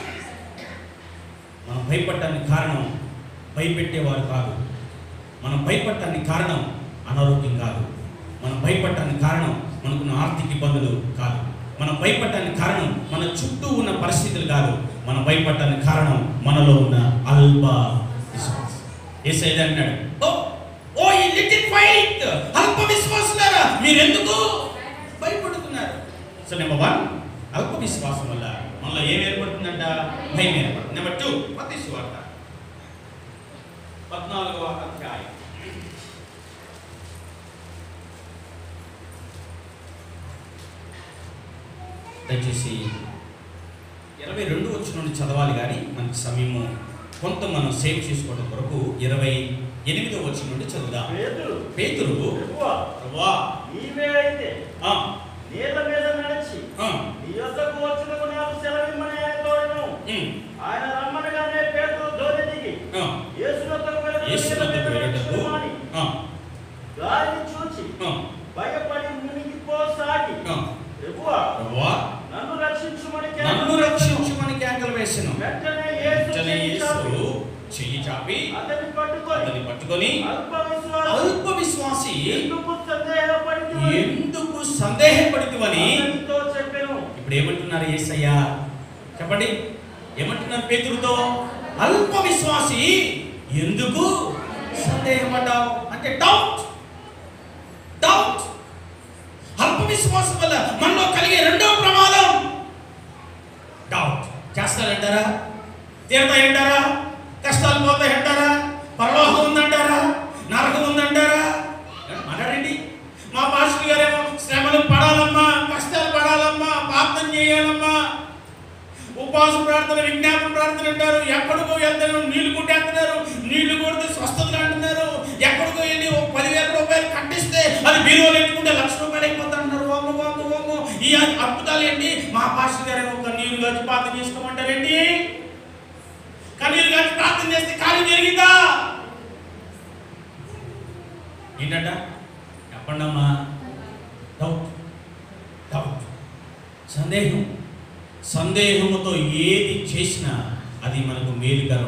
మనం భయపడటానికి కారణం భయపెట్టేవారు కాదు మనం భయపడటానికి కారణం అనారోగ్యం కాదు మనం భయపడటానికి కారణం మనకున్న ఆర్థిక ఇబ్బందులు కాదు మనం భయపడటానికి కారణం మన చుట్టూ ఉన్న పరిస్థితులు కాదు మనం భయపడటానికి కారణం మనలో ఉన్న అల్ప విశ్వాసం ఏసైది అన్నాడు ఓ ఓ ఈ లిటిల్ ఫైట్ అల్ప విశ్వాసులారా మీరు ఎందుకు భయపడుతున్నారు సో నెంబర్ వన్ అల్ప విశ్వాసం వల్ల మనలో ఏం ఏర్పడుతుందంట భయం ఏర్పడుతుంది నెంబర్ టూ మత్తి సువార్త పద్నాలుగవ అధ్యాయం దయచేసి ఇరవై రెండు వచ్చిన నుండి చదవాలి కానీ మనకి సమయము కొంత మనం సేవ్ చేసుకోవడం కొరకు ఇరవై ఎనిమిదో వచ్చిన నుండి చదువుదాం పేతురు పేతురు ప్రభువా, ప్రభువా, నీవే అయితే ఆ, నీళ్ళ మీద నడిచి ఆ, నీ యొద్దకు వచ్చుటకు నాకు సెలవిమ్మని ఆయన కోరెను. ఉమ్, ఆయన రమ్మనగానే పేతురు ధోని దిగి ఆ, యేసు వద్దకు వెళ్ళుటకు యేసు నీళ్ళ మీద వద్దకు వెళ్ళుటకు, నడుచుచున్నాని ఆ, గాలిని చూచి ఆ, భయపడి మునిగిపోసాగి ఆ, ప్రభువా ప్రభువా, నన్ను రక్షించుమని నన్ను కేకలు రక్షించు వెంటనే యేసు వెంటనే చెయ్యి యేసు చాపి చెయ్యి చాపి అతన్ని పట్టుకొని అతన్ని పట్టుకొని అల్ప విశ్వాసి అల్ప విశ్వాసి ఎందుకు సందేహపడితివని ఎందుకు సందేహపడితివని అతనితో చెప్పెను ఇప్పుడు ఏమంటున్నారు యేసయ్య చెప్పండి ఏమంటున్నారు పేతురుతో అల్ప విశ్వాసి ఎందుకు సందేహపడ్డావు అంటే డౌట్ డౌట్ అల్ప విశ్వాసం వల్ల మనలో కలిగే రెండో ప్రమాదం డౌట్ చేస్తారంటారా తీరతాయంటారా కష్టాలు పోతాయంటారా పరలోకం ఉందంటారా నరకం ఉందంటారా మాట్లాడండి మా పాస్టర్ గారేమో శ్రమలు పడాలమ్మా కష్టాలు పడాలమ్మా ప్రార్థన చేయాలమ్మా ఉపవాస ప్రార్థన విజ్ఞాపన ప్రార్థన అంటారు ఎక్కడికో వెళ్తారు నీళ్లు కొట్టేస్తున్నారు నీళ్లు కొడితే స్వస్థతలు అంటున్నారు ఎక్కడికో వెళ్ళి ఒక పదివేల రూపాయలు కట్టిస్తే అది బీరువాలు ఎట్టుకుంటే లక్ష రూపాయలు అయిపోతా అంటారు ఓమ్మ ఓమ్మ ఓమ్మ ఈ అద్భుతాలు ఏంటి మా పాస్టర్ గారు ఒక నీళ్లు కాచి ప్రార్థన చేసుకోమంటారేంటి కన్నీరు కాచి ప్రార్థన చేస్తే కార్యం జరిగిందా ఏంటంట చెప్పండి అమ్మా డౌట్ డౌట్ సందేహం సందేహముతో ఏది చేసినా అది మనకు మేలుకరం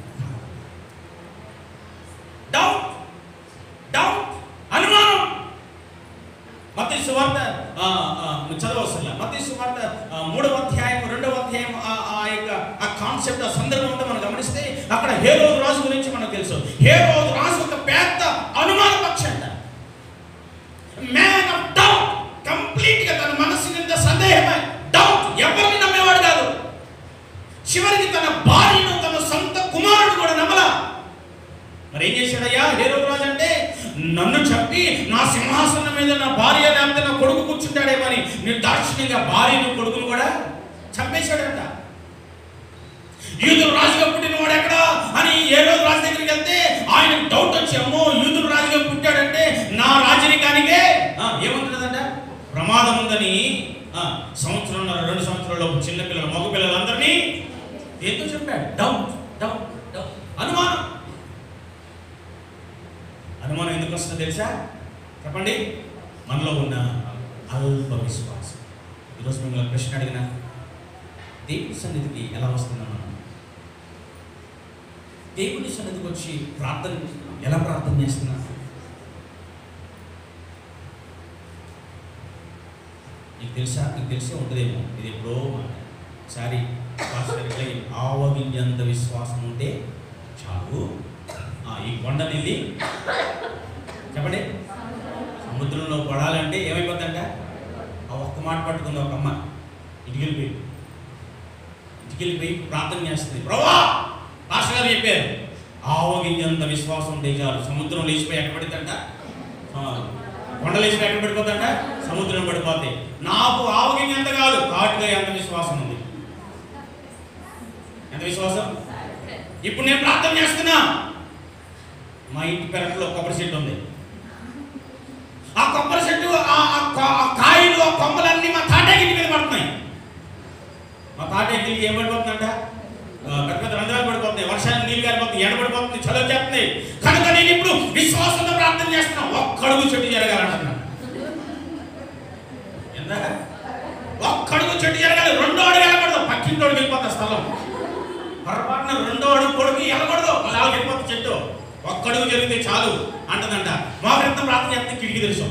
డౌట్ డౌట్ అనుమానం మత్తి సువార్త ఆ, ఆ, చదవవసరం మత్తి సువార్త ఆ, మూడవ అధ్యాయం రెండవ అధ్యాయం ఆ ఆ యొక్క ఆ కాన్సెప్ట్ ఆ సందర్భం అంతా మనం గమనిస్తే అక్కడ హేరోదు రాజు గురించి మనకు తెలుసు హేరోదు రాజు ఒక పెద్ద అనుమాన పక్షి అంట మ్యాన్ ఆఫ్ డౌట్ కంప్లీట్ గా తన మనసు నిండా సందేహమే డౌట్ ఎవరిని నమ్మేవాడు కాదు చివరికి తన భార్యను తన సొంత కుమారుడు కూడా నమ్మలా మరి ఏం చేశాడయ్యా హేరోదు రాజు అంటే నన్ను చెప్పి నా సింహాసనం మీద నా భార్య లేకపోతే నా కొడుకు కూర్చుంటాడేమని నిర్దాక్షిణ్యంగా భార్యను కొడుకును కూడా చంపేశాడంట యూదులు రాజుగా పుట్టిన వాడు ఎక్కడ అని ఏ రోజు రాజు దగ్గరికి వెళ్తే ఆయన డౌట్ వచ్చి అమ్మో యూదులు రాజుగా పుట్టాడంటే నా రాజరికానికే ఆ, ఏమంటున్నదంట ప్రమాదం ఉందని ఆ, సంవత్సరం రెండు సంవత్సరాల్లో చిన్నపిల్లలు మగ పిల్లలందరినీ ఏంటో చెప్పాడు డౌట్ డౌట్ డౌట్ అనుమానం అనుమానం ఎందుకు వస్తుందో తెలుసా చెప్పండి మనలో ఉన్న అల్ప విశ్వాసం ఈరోజు మిమ్మల్ని ప్రశ్న అడిగిన దేవుని సన్నిధికి ఎలా వస్తున్నాం మనం దేవుని సన్నిధికి వచ్చి ప్రార్థన ఎలా ప్రార్థన చేస్తున్నా నీకు తెలుసా నీకు తెలిసే ఉంటుందేమో ఇది ఎప్పుడో మాట సారి పాస్టర్ ఆవగింజంత విశ్వాసం ఉంటే చాలు ఆ, ఈ కొండ నెల్లి చెప్పండి సముద్రంలో పడాలంటే ఏమైపోతుందంట ఆ ఒక్క మాట పట్టుకుంది ఒక అమ్మ ఇంటికి వెళ్ళిపోయి ఇంటికి వెళ్ళిపోయి ప్రార్థన చేస్తుంది ప్రభా పాస్టర్ గారు చెప్పారు ఆవగింజంత విశ్వాసం ఉంటే చాలు సముద్రం లేచిపోయి ఎక్కడ పడిద్దంట ఆ, కొండ లేచిపోయి ఎక్కడ పడిపోతుందంట సముద్రం పడిపోతాయి నాకు ఆవగింజ ఎంత కాదు కాటుగా ఎంత విశ్వాసం ఉంది ఎంత విశ్వాసం ఇప్పుడు నేను ప్రార్థన చేస్తున్నా మా ఇంటి పెరట్లో కొబ్బరి చెట్టు ఉంది ఆ కొబ్బరి చెట్టు ఆ ఆ కా- ఆ కాయలు ఆ కొమ్మలన్నీ మా తాటే ఇంటి మీద పడుతున్నాయి మా తాటే ఇంటికి ఏం పడిపోతుందంట ఆ, పెద్ద పెద్ద రంధ్రాలు పడిపోతున్నాయి వర్షాలు నీళ్ళు గారిపోతుంది ఎండ పడిపోతుంది చదువు చేస్తుంది కనుక నేను ఇప్పుడు విశ్వాసంతో ప్రార్థన చేస్తున్నా ఒక్కడుగు చెట్టు జరగాలంటున్నా ఎంత ఒక్కడుగు చెట్టు జరగాలి రెండో అడుగు వెళ్ళకూడదు పక్కింటోడికి వెళ్ళిపోతా స్థలం పొరపాటున రెండో అడుగు కొడుకు వెళ్ళకూడదు అలా వెళ్ళిపోతుంది చెట్టు ఒక్కడుగు జరిగితే చాలు అంటదంట మా రక్తం ప్రార్థన చేస్తే కిటికీ తెలుసు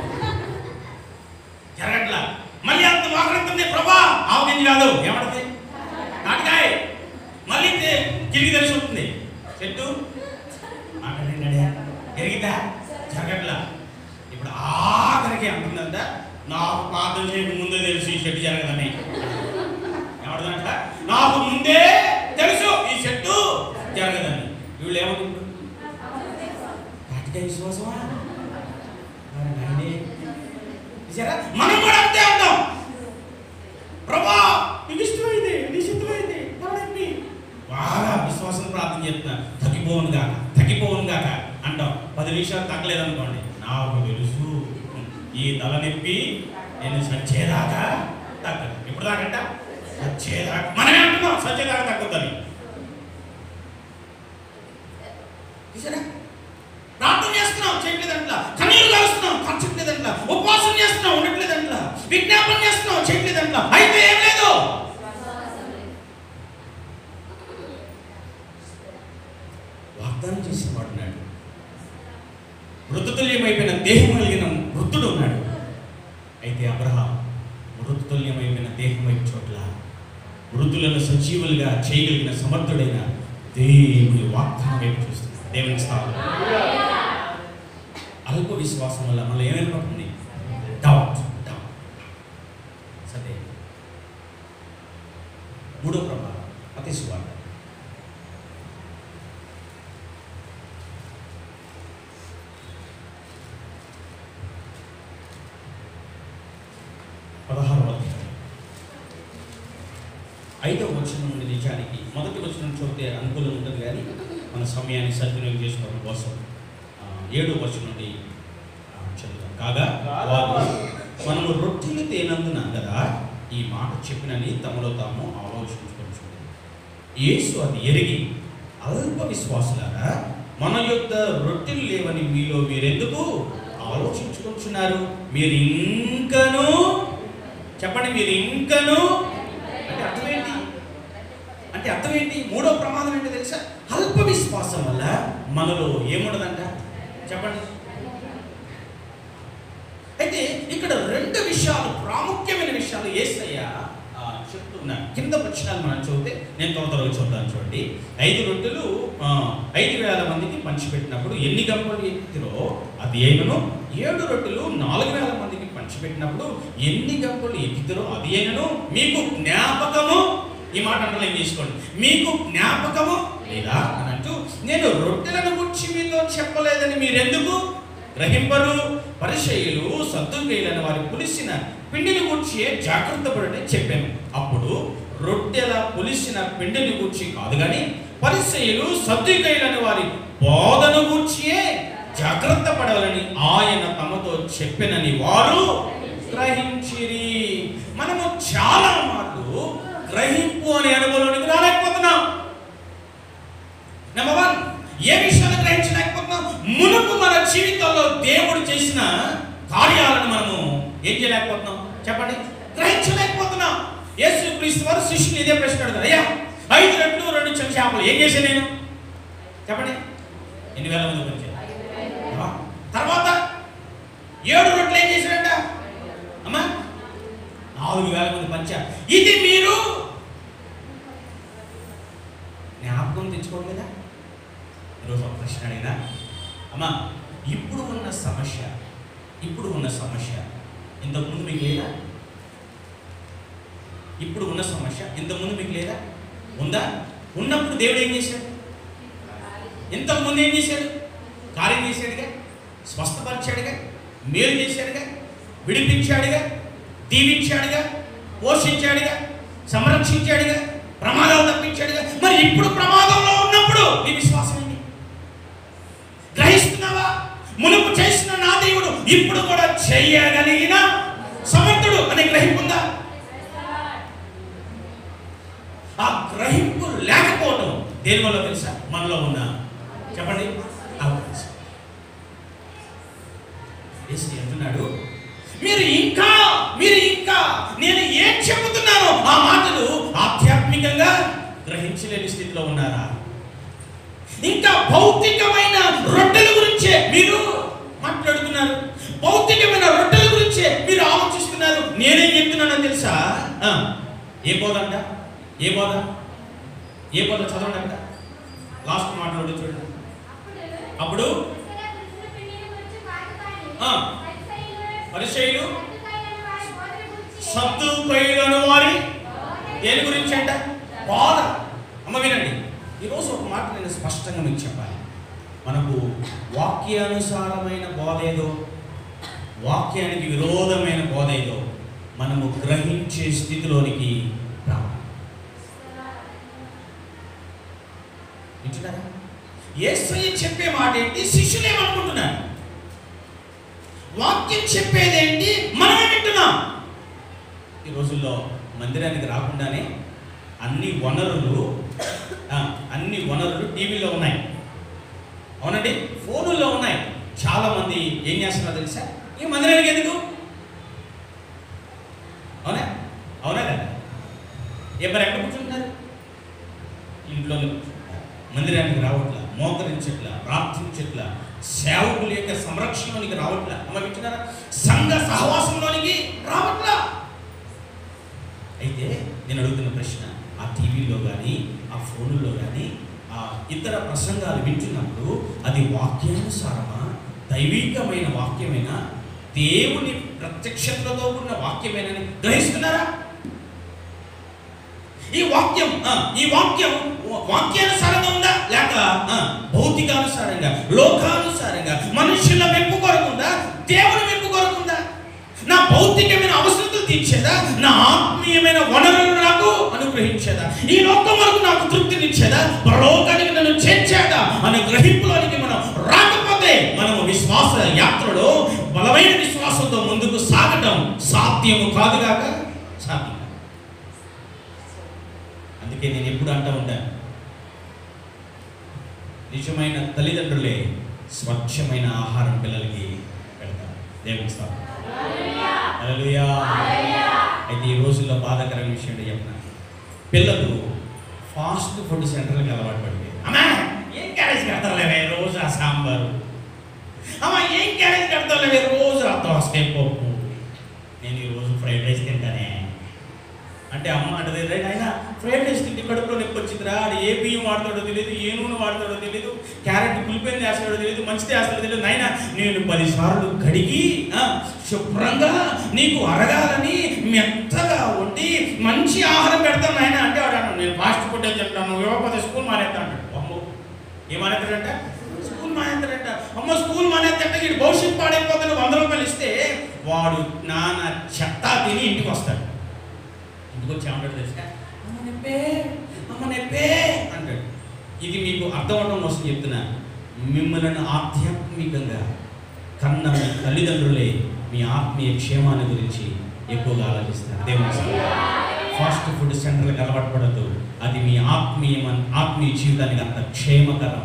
జరగట్లా మళ్ళీ అంత మోకరంతుంది ప్రభా ఆవగింజ కాదు ఏమంటది నాటకాయ మళ్ళీ తే- కిటికీ తెలిసి ఉంటుంది చెట్టు మాట్లాడండి జరిగితే జరగట్లా ఇప్పుడు ఆఖరికి అంటుందంట నాకు ప్రార్థన చేయక ముందే తెలుసు ఈ చెట్టు జరగదని ఏమంటుందంట నాకు ముందే తెలుసు ఈ చెట్టు జరగదని వీళ్ళు ఏమనుకుంటారు నాటిక విశ్వాసమా మరి నాయనే, చూసారా? మనం కూడా అంతే అంటాం ప్రభా నీకు ఇష్టమైంది నీ ఇష్టమైంది కాబట్టి బాగా విశ్వాసం ప్రార్థన చేస్తున్నా తగ్గిపోవును గాక తగ్గిపోవును గాక అంటాం పది నిమిషాలు తగ్గలేదనుకోండి నాకు తెలుసు ఈ తలనొప్పి నేను సచ్చేదాకా తగ్గదు ఇప్పుడు దాకంట సచ్చేదాకా మనమే అంటున్నాం సచ్చేదాకా తగ్గుతుంది చూసారా ప్రార్థన చేస్తున్నాం చేయట్లేదంట్ల కన్నీరు కాలుస్తున్నాం ఖర్చట్లేదంట్ల ఉపవాసం చేస్తున్నాం ఉండట్లేదంట్ల విజ్ఞాపన చేస్తున్నాం చేయట్లేదంట్ల అయితే ఏం లేదు వాగ్దానం చేసేవాడు ఉన్నాడు మృతతుల్యమైపోయిన దేహం కలిగిన వృద్ధుడు ఉన్నాడు అయితే అబ్రహాం మృతతుల్యమైపోయిన దేహం వైపు చోట్ల మృతులను సజీవులుగా చేయగలిగిన సమర్థుడైన దేవుడి వాగ్దానం వైపు చూస్తున్నాడు దేవుని స్థాపన అల్ప విశ్వాసం వల్ల మనలో ఏమైపోతుంది డౌట్ డౌట్ సరే మూడో ప్రమాదం అతి సువార్త పదహారవ అధ్యాయం ఐదవ వచనం నుండి నిజానికి మొదటి వచనం చదివితే అనుకూలం ఉంటుంది కానీ మన సమయాన్ని సద్వినియోగం చేసుకోవడం కోసం ఆ, ఏడో వచనం నుండి ఆ, చదువుదాం కాగా వారు మనము రొట్టెలు తేనందున కదా ఈ మాట చెప్పినని తమలో తాము ఆలోచించుకుంటున్నారు యేసు అది ఎరిగి అల్ప విశ్వాసులారా మన యొక్క రొట్టెలు లేవని మీలో మీరెందుకు ఆలోచించుకుంటున్నారు మీరు ఇంకను చెప్పండి మీరు ఇంకను అంటే అర్థం ఏంటి అంటే అర్థం ఏంటి మూడో ప్రమాదం ఏంటో తెలుసా అల్ప విశ్వాసం వల్ల మనలో ఏముండదంట చెప్పండి అయితే ఇక్కడ రెండు విషయాలు ప్రాముఖ్యమైన విషయాలు ఏసయ్య ఆ, చెప్తున్నారు కింద వచ్చినాలు మనం చూస్తే నేను త్వర త్వరగా చూద్దాను చూడండి ఐదు రొట్టెలు ఆ, ఐదు వేల మందికి పంచిపెట్టినప్పుడు ఎన్ని గంపలు ఎత్తిరో అది అయినను ఏడు రొట్టెలు నాలుగు వేల మందికి పంచిపెట్టినప్పుడు ఎన్ని గంపలు ఎత్తిరో అది అయినను మీకు జ్ఞాపకము ఈ మాట అండర్లైన్ చేసుకోండి మీకు జ్ఞాపకము లేదా అని అంటూ నేను రొట్టెలను గురించి మీతో చెప్పలేదని మీరెందుకు గ్రహింపరు పరిచయులు సద్దుకైలని వారి పులిసిన పిండిని గుర్చి జాగ్రత్త పడని చెప్పాను అప్పుడు రొట్టెల పులిసిన పిండిని గుర్చి కాదు కానీ పరిచయులు సద్దుకైలని వారి బోధను గూర్చియే జాగ్రత్త పడాలని ఆయన తమతో చెప్పినని వారు గ్రహించిరి మనము చాలా మార్లు గ్రహింపు అనే అనుభవంలోనికి రాలేకపోతున్నాం నెంబర్ వన్ ఏ విషయాన్ని గ్రహించలేకపోతున్నాం మునుపు మన జీవితంలో దేవుడు చేసిన కార్యాలను మనము ఏం చేయలేకపోతున్నాం చెప్పండి గ్రహించలేకపోతున్నాం యేసు క్రీస్తు వారు శిష్యుని ఇదే ప్రశ్న అడుగుతారు అయ్యా ఐదు రెట్లు రెండు చిన్న చేపలు ఏం చేశాను నేను చెప్పండి ఎన్ని వేల మంది వచ్చారు తర్వాత ఏడు రొట్లు ఏం చేశాడంట అమ్మా నాలుగు వేల మంది పంచారు ఇది మీరు జ్ఞాపకం తెచ్చుకోవట్లేదా ఈరోజు ఒక ప్రశ్న అడిగినా అమ్మా ఇప్పుడు ఉన్న సమస్య ఇప్పుడు ఉన్న సమస్య ఇంతకుముందు మీకు లేదా ఇప్పుడు ఉన్న సమస్య ఇంతకుముందు మీకు లేదా ఉందా ఉన్నప్పుడు దేవుడు ఏం చేశాడు ఇంతకుముందు ఏం చేశాడు కార్యం చేశాడుగా స్వస్థపరిచాడుగా మేలు చేశాడుగా విడిపించాడుగా దీవించాడుగా పోషించాడుగా సంరక్షించాడుగా ప్రమాదాలు తప్పించాడుగా మరి ఇప్పుడు ప్రమాదంలో ఉన్నప్పుడు నీ విశ్వాసం ఏంటి గ్రహిస్తున్నావా మునుపు చేసిన నా దేవుడు ఇప్పుడు కూడా చెయ్యగలిగిన సమర్థుడు అనే గ్రహింపుందా ఆ గ్రహింపు లేకపోవడం దేని వల్ల తెలుసా మనలో ఉన్న చెప్పండి అవకాశం యేసు అంటున్నాడు మీరు ఇంకా మీరు ఇంకా నేను ఏం చెబుతున్నానో ఆ మాటలు ఆధ్యాత్మికంగా గ్రహించలేని స్థితిలో ఉన్నారా ఇంకా భౌతికమైన రొట్టెల గురించే మీరు మాట్లాడుతున్నారు భౌతికమైన రొట్టెల గురించే మీరు ఆలోచిస్తున్నారు నేనేం చెప్తున్నానో తెలుసా ఆ, ఏ బోధ అంట ఏ బోధ ఏ బోధ చదవండి అంట లాస్ట్ మాట్లాడు చూడండి అప్పుడు ఆ, పరిచయులు సద్దుకైలను వారి దేని గురించి అంట బాధ అమ్మ వినండి ఈరోజు ఒక మాట నేను స్పష్టంగా మీకు చెప్పాలి మనకు వాక్యానుసారమైన బోధ ఏదో వాక్యానికి విరోధమైన బోధ ఏదో మనము గ్రహించే స్థితిలోనికి రావాలి వింటున్నారా యేసయ్య చెప్పే మాట ఏంటి శిష్యులు ఏమనుకుంటున్నారు వాక్యం చెప్పేదేంటి మనమే వింటున్నాం ఈ రోజుల్లో మందిరానికి రాకుండానే అన్ని వనరులు ఆ, అన్ని వనరులు టీవీలో ఉన్నాయి అవునండి ఫోనుల్లో ఉన్నాయి చాలా మంది ఏం చేస్తున్నారు తెలుసా ఈ మందిరానికి ఎందుకు అవునా అవునా కదా ఎవరు ఎక్కడ కూర్చుంటున్నారు ఇంట్లోనే కూర్చుంటున్నారు మందిరానికి రావట్లా మోకరించట్లా ప్రార్థించట్లా సేవకుల యొక్క సంరక్షణలోనికి రావట్లా అమ్మ వింటున్నారా సంఘ సహవాసంలోనికి రావట్లా అయితే నేను అడుగుతున్న ప్రశ్న ఆ టీవీలో కానీ ఆ ఫోనుల్లో కానీ ఆ ఇతర ప్రసంగాలు వింటున్నప్పుడు అది వాక్యానుసారమా దైవికమైన వాక్యమేనా దేవుని ప్రత్యక్షతతో ఉన్న వాక్యమేనని గ్రహిస్తున్నారా ఈ వాక్యం ఆ, ఈ వాక్యం వా- వాక్యానుసారంగా ఉందా లేక ఆ, భౌతికానుసారంగా లోకానుసారంగా మనుషుల మెప్పు కొరకుందా దేవుని మెప్పు కొరకుందా నా భౌతికమైన అవసరతలు తీర్చేదా నా ఆత్మీయమైన వనరులు నాకు అనుగ్రహించేదా ఈ లోకం వరకు నాకు తృప్తినిచ్చేదా పరలోకానికి నన్ను చేర్చేదా అనే గ్రహింపులోనికి మనం రాకపోతే మనము విశ్వాస యాత్రలో బలమైన విశ్వాసంతో ముందుకు సాగటం సాధ్యము కాదుగాక సాధ్యం కాదు. అందుకే నేను ఎప్పుడు అంటూ ఉంటాను నిజమైన తల్లిదండ్రులే స్వచ్ఛమైన ఆహారం పిల్లలకి పెడతారు దేవుని స్తోత్రం. హల్లెలూయా. అయితే ఈ రోజుల్లో బాధాకరమైన విషయం ఏంటో చెప్పిన పిల్లలు ఫాస్ట్ ఫుడ్ సెంటర్కి అలవాటు పడిపోయి అమ్మా ఏం క్యారేజ్ కడతారులేవే రోజు ఆ సాంబారు అమ్మా ఏం క్యారేజ్ కడతారులేవే రోజు ఆ దోసకాయ పప్పు నేను ఈ రోజు ఫ్రైడ్ రైస్ తింటానే అంటే అమ్మ అంటే రైట్ అయినా ఫ్రైడ్ రైస్ తింటే కడుపులో నొప్పి వచ్చిందిరా ఆడు ఏ బియ్యం వాడతాడో తెలియదు ఏ నూనె వాడతాడో తెలియదు క్యారెట్ పులిపోయింది వేస్తాడో తెలియదు మంచిది వేస్తాడో తెలియదు నాయన నేను పదిసార్లు కడిగి ఆ, శుభ్రంగా నీకు అరగాలని మెత్తగా వండి మంచి ఆహారం పెడతాను నాయన అంటే వాడు అన్నాడు, నేను ఫాస్ట్ ఫుడ్ తింటాను ఇవ్వకపోతే స్కూల్ మానేస్తా అంటాడు అమ్మో ఏం మానేస్తాడంట స్కూల్ మానేస్తాడంట అమ్మ స్కూల్ మానేస్తాడంటే వీడు భవిష్యత్తు పాడైపోతాను వంద రూపాయలు ఇస్తే వాడు నాన్న చెత్త తిని ఇంటికి వస్తాడు ఇంటికి వచ్చి ఏమంటాడు తెలుసా అమ్మ నెప్పే అమ్మ నెప్పే అంటాడు ఇది మీకు అర్థం అవడం కోసం చెప్తున్నా మిమ్మల్ని ఆధ్యాత్మికంగా కన్న మీ తల్లిదండ్రులే మీ ఆత్మీయ క్షేమాన్ని గురించి ఎక్కువగా ఆలోచిస్తారు దేవుని స్తోత్రం. ఫాస్ట్ ఫుడ్ సెంటర్లకు అలవాటు పడద్దు అది మీ ఆత్మీయ ఆత్మీయ జీవితానికి అంత క్షేమకరం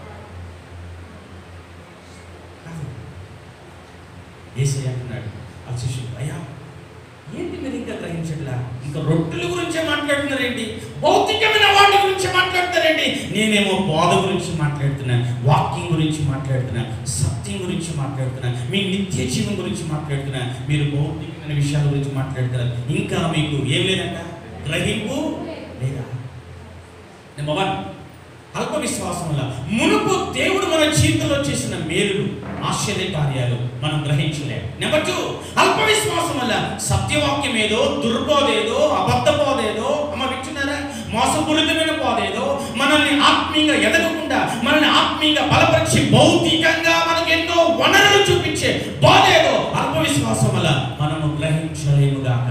కాదు. ఏసై అంటున్నాడు ఆ శిష్యుడు అయ్యా ఏంటి మీరు ఇంకా గ్రహించట్లా ఇంకా రొట్టెల గురించే మాట్లాడుతున్నారేంటి భౌతికమైన వాటి గురించి మాట్లాడతారేంటి నేనేమో బోధ గురించి మాట్లాడుతున్నా వాక్యం గురించి మాట్లాడుతున్నా సత్యం గురించి మాట్లాడుతున్నా మీ నిత్య జీవం గురించి మాట్లాడుతున్నా మీరు భౌతికమైన విషయాల గురించి మాట్లాడుతున్నారు ఇంకా మీకు ఏం లేదంట గ్రహింపు లేదా నెంబర్ వన్ అల్ప విశ్వాసం వల్ల మునుపు దేవుడు మన జీవితంలో చేసిన మేలులు ఆశ్చర్య కార్యాలు మనం గ్రహించలేము నెంబర్ టూ అల్ప విశ్వాసం వల్ల సత్యవాక్యం ఏదో దుర్బోధ ఏదో అబద్ధ బోధ ఏదో అమ్మ వింటున్నారా మోసపూరితమైన బోధ ఏదో మనల్ని ఆత్మీయంగా ఎదగకుండా మనల్ని ఆత్మీయంగా బలపరిచి భౌతికంగా మనకు ఎన్నో వనరులు చూపించే బోధ ఏదో అల్ప విశ్వాసం వల్ల మనము గ్రహించలేముగాక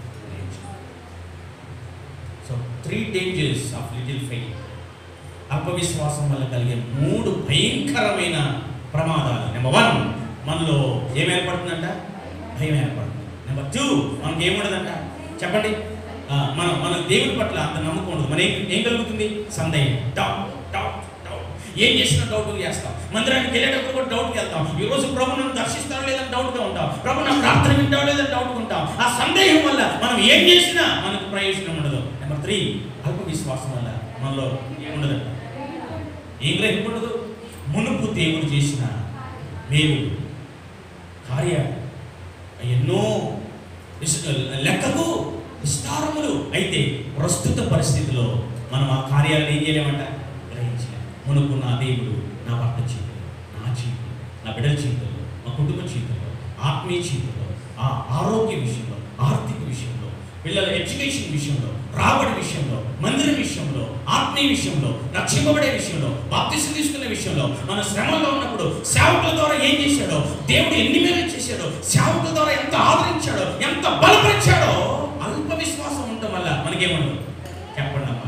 so three dangers of little faith అల్పవిశ్వాసం వల్ల కలిగే మూడు భయంకరమైన ప్రమాదాలు నెంబర్ వన్ మనలో ఏం ఏర్పడుతుందంట భయం ఏర్పడుతుంది నెంబర్ టూ మనకి ఏముండదంట చెప్పండి ఆ, మనం మన దేవుడి పట్ల అంత నమ్మకం ఉండదు మన ఏం ఏం కలుగుతుంది సందేహం డౌట్ డౌట్ డౌట్ ఏం చేసినా డౌట్ చేస్తాం మందిరానికి వెళ్ళేటప్పుడు కూడా డౌట్కి వెళ్తాం ఈ రోజు ప్రభు నన్ను దర్శిస్తాడో లేదని డౌట్గా ఉంటాం ప్రభు నా ప్రార్థన వింటాడో లేదని డౌట్గా ఉంటాం ఆ సందేహం వల్ల మనం ఏం చేసినా మనకు ప్రయోజనం ఉండదు నెంబర్ త్రీ అల్ప విశ్వాసం వల్ల మనలో ఏముండదంట ఏం గ్రహింపడదు మునుపు దేవుడు చేసిన మేలు కార్యాలు ఎన్నో విస్- లెక్కకు విస్తారములు అయితే ప్రస్తుత పరిస్థితిలో మనం ఆ కార్యాలను ఏం చేయలేమంట గ్రహించలేం మునుపు నా దేవుడు నా భర్త జీవితంలో నా జీవితంలో నా బిడ్డల జీవితంలో మా కుటుంబ జీవితంలో ఆత్మీయ జీవితంలో ఆ ఆరోగ్య విషయంలో ఆర్థిక విషయంలో పిల్లల ఎడ్యుకేషన్ విషయంలో రాబడి విషయంలో మందిరం విషయంలో ఆత్మీయ విషయంలో రక్షింపబడే విషయంలో బాప్తిసం తీసుకునే విషయంలో మన శ్రమలో ఉన్నప్పుడు సేవకుల ద్వారా ఏం చేశాడో దేవుడు ఎన్ని మేలు చేశాడో సేవకుల ద్వారా ఎంత ఆదరించాడో ఎంత బలపరిచాడో అల్ప విశ్వాసం ఉండటం వల్ల మనకేమన్నా చెప్పండి అమ్మా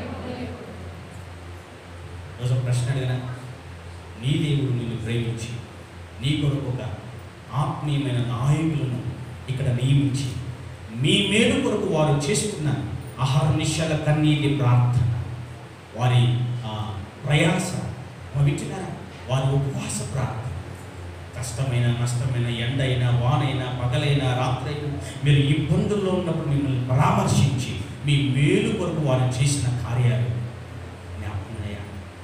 రోజు ఒక ప్రశ్న అడిగినా నీ దేవుడు నిన్ను ప్రేమించి నీ కొరకు ఒక ఆత్మీయమైన నాయకులను ఇక్కడ నియమించి మీ మేలు కొరకు వారు చేసుకున్న ఆహార నిశ్చల కన్నీటి ప్రార్థన వారి ఆ, ప్రయాస అవి వింటున్నారా వారి ఉపవాస ప్రార్థన కష్టమైన నష్టమైన ఎండైనా వానైనా పగలైనా రాత్రైనా మీరు ఇబ్బందుల్లో ఉన్నప్పుడు మిమ్మల్ని పరామర్శించి మీ మేలు కొరకు వారు చేసిన కార్యాలు జ్ఞాపకమయ్యా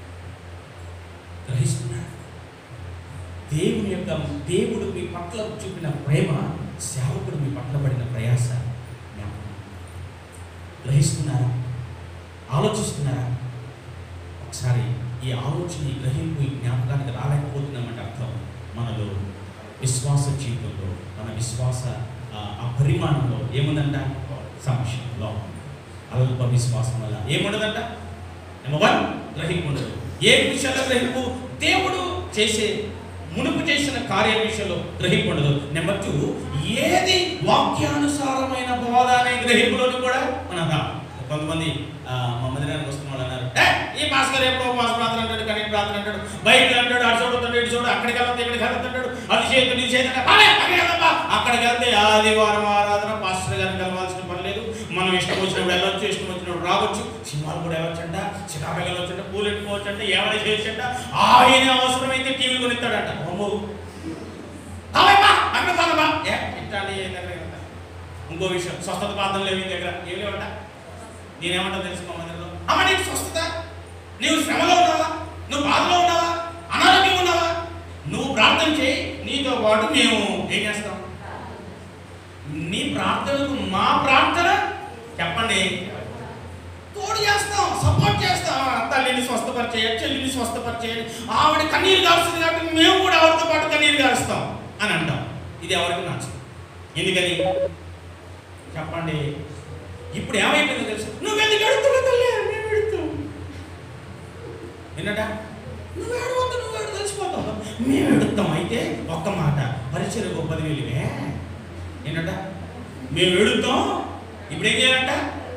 యొక్క దేవుడు మీ పట్ల చూపిన ప్రేమ సేవకుడు మీ పట్ల పడిన ప్రయాస జ్ఞాపకం. గ్రహిస్తున్నారా ఆలోచిస్తున్నారా ఒకసారి ఈ ఆలోచన ఈ గ్రహింపు ఈ జ్ఞాపకానికి రాలేకపోతున్నామంటే అర్థం మనలో విశ్వాస జీవితంలో మన విశ్వాస ఆ, ఆ పరిమాణంలో ఏముందంట సంశయంలో అల్ప విశ్వాసం వల్ల ఏముండదంట నెంబర్ వన్ గ్రహింపు ఉండదు ఏ విషయంలో గ్రహింపు దేవుడు చేసే మునుపు చేసిన కార్య విషయంలో గ్రహింపు ఉండదు నెంబర్ టూ ఏది వాక్యానుసారమైన బోధ అనే గ్రహింపులోని కూడా మన రా కొంతమంది ఆ, మా మందిరానికి వస్తున్న వాళ్ళు అన్నారు "ఏ, ఈ భాస్కర్ ఎప్పుడో ఉపవాస ప్రార్థన అంటాడు కనీ ప్రార్థన అంటాడు బయట అంటాడు అటు చూడుతాడు ఇటు చూడు అక్కడికి వెళ్తే ఇక్కడికి వెళ్తాడు అది చేయదు ఇది చేయదు అక్కడికి వెళ్తే ఆదివారం ఆరాధన పాస్టర్ గారిని కలవాల్సిన పని లేదు మనం ఇష్టం వచ్చినప్పుడు వెళ్ళొచ్చు ఇష్టం వచ్చినప్పుడు రావచ్చు సినిమాలు కూడా వెళ్ళొచ్చంట చికాకు వెళ్ళొచ్చంట పూలు ఎట్టుకోవచ్చంట ఏమైనా చేయొచ్చంట ఆయన అవసరమైతే టీవీ కొనిస్తాడంట అమ్మో కావయ్యా, అక్కడ కాదమ్మా. ఏ, ఇట్లాంటి ఏ దగ్గర కదా. ఇంకో విషయం స్వస్థత ప్రార్థన లేవు ఈ దగ్గర ఏం లేవట నేనేమంటా తెలుసు మా మందిరంలో అమ్మ నీకు స్వస్థత నీవు శ్రమలో ఉన్నావా నువ్వు బాధలో ఉన్నావా అనారోగ్యంగా ఉన్నావా నువ్వు ప్రార్థన చేయి నీతో పాటు మేము ఏం చేస్తాం నీ ప్రార్థనకు మా ప్రార్థన చెప్పండి తోడు చేస్తాం సపోర్ట్ చేస్తాం తల్లిని స్వస్థపరిచేయ చెల్లిని స్వస్థపరిచేయ ఆవిడ కన్నీరు కారుస్తుంది కాబట్టి మేము కూడా ఆవిడతో పాటు కన్నీరు కారుస్తాం అని అంటాం ఇది ఎవరికి నచ్చదు ఎందుకని చెప్పండి ఇప్పుడు ఏమైపోయిందో తెలుసు నువ్వు ఎందుకు ఎడుతున్నావు తల్లి మేము ఎడుతాం విన్నట నువ్వు ఏడవద్దు నువ్వు ఏడు తెలిసిపోతావు మేము ఎడుతాం అయితే ఒక్క మాట పరిచయం ఒక పదివేలు ఇవే ఏంటంట మేము ఎడుతాం ఇప్పుడు ఏం చేయాలంట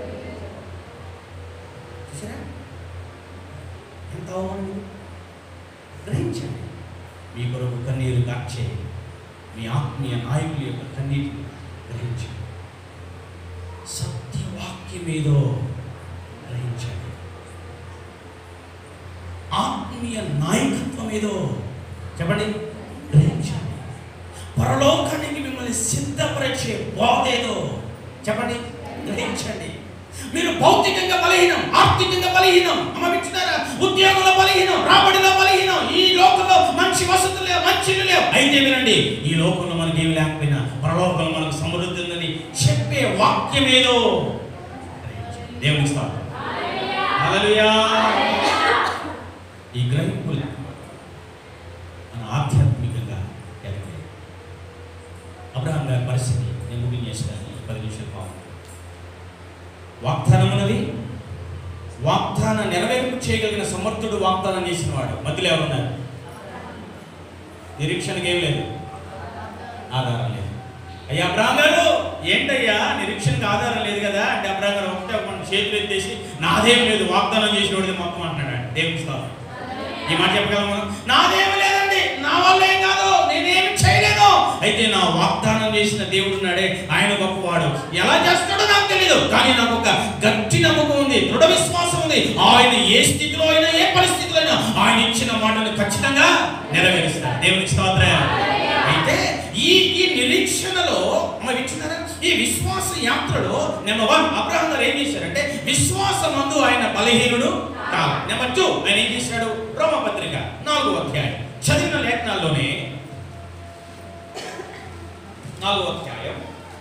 చూసారా ఎంత అవమానం గ్రహించండి మీ కొరకు కన్నీరు కార్చే మీ ఆత్మీయ నాయకుల యొక్క కన్నీటిని గ్రహించండి సత్యవాక్యం ఏదో గ్రహించండి ఆత్మీయ నాయకత్వం ఏదో చెప్పండి గ్రహించండి పరలోకానికి మిమ్మల్ని సిద్ధపరిచే బోధ ఏదో చెప్పండి గ్రహించండి మీరు భౌతికంగా బలహీనం ఆర్థికంగా బలహీనం అమ్మ వింటున్నారా ఉద్యోగంలో బలహీనం రాబడిలో బలహీనం ఈ లోకంలో మంచి వసతులు లేవు మంచి ఇల్లు లేవు అయితే వినండి ఈ లోకంలో మనకి ఏమి లేకపోయినా పరలోకంలో మనకు సమృద్ధి ఉందని చెప్పే వాక్యం ఏదో దేవుని స్థానం హల్లెలూయా ఈ గ్రహింపు మన ఆధ్యాత్మికంగా ఎదగాలి అబ్రహాం గారి పరిస్థితి నేను ముగించేస్తాను ఈ పది నిమిషాలు బాగుంది వాగ్దానం ఉన్నది వాగ్దాన నెరవేర్పు చేయగలిగిన సమర్థుడు వాగ్దానం చేసిన వాడు మధ్యలో ఎవరున్నారు నిరీక్షణకి ఏం లేదు ఆధారం లేదు అయ్యా అబ్రాహం గారు ఏంటయ్యా నిరీక్షణకు ఆధారం లేదు కదా అంటే అబ్రాహం గారు ఒకటే ఒక చేతులు ఎత్తేసి నాదేం లేదు వాగ్దానం చేసిన వాడిది మొత్తం అంటున్నాడు దేవుని స్థానం ఈ మాట చెప్పగలము నాదేమి లేదండి నా వల్ల ఏం కాదు నేనేమి చేయలేను అయితే నా వాగ్దానం చేసిన దేవుడు ఉన్నాడే ఆయన గొప్పవాడు ఎలా చేస్తాడో నాకు తెలియదు కానీ నాకు ఒక గట్టి నమ్మకం ఉంది దృఢ విశ్వాసం ఉంది ఆయన ఏ స్థితిలో అయినా ఏ పరిస్థితిలో అయినా ఆయన ఇచ్చిన మాటను ఖచ్చితంగా నెరవేరుస్తాడు దేవునికి స్తోత్రం అయితే ఈ ఈ నిరీక్షణలో మరి ఇచ్చినారా ఈ విశ్వాస యాత్రలో నెంబర్ వన్ అబ్రహం గారు ఏం చేశారంటే విశ్వాసమందు ఆయన బలహీనుడు కాదు నెంబర్ టూ ఆయన ఏం చేశాడు రోమపత్రిక నాలుగో అధ్యాయం చదివిన లేఖనాల్లోనే నాలుగో అధ్యాయం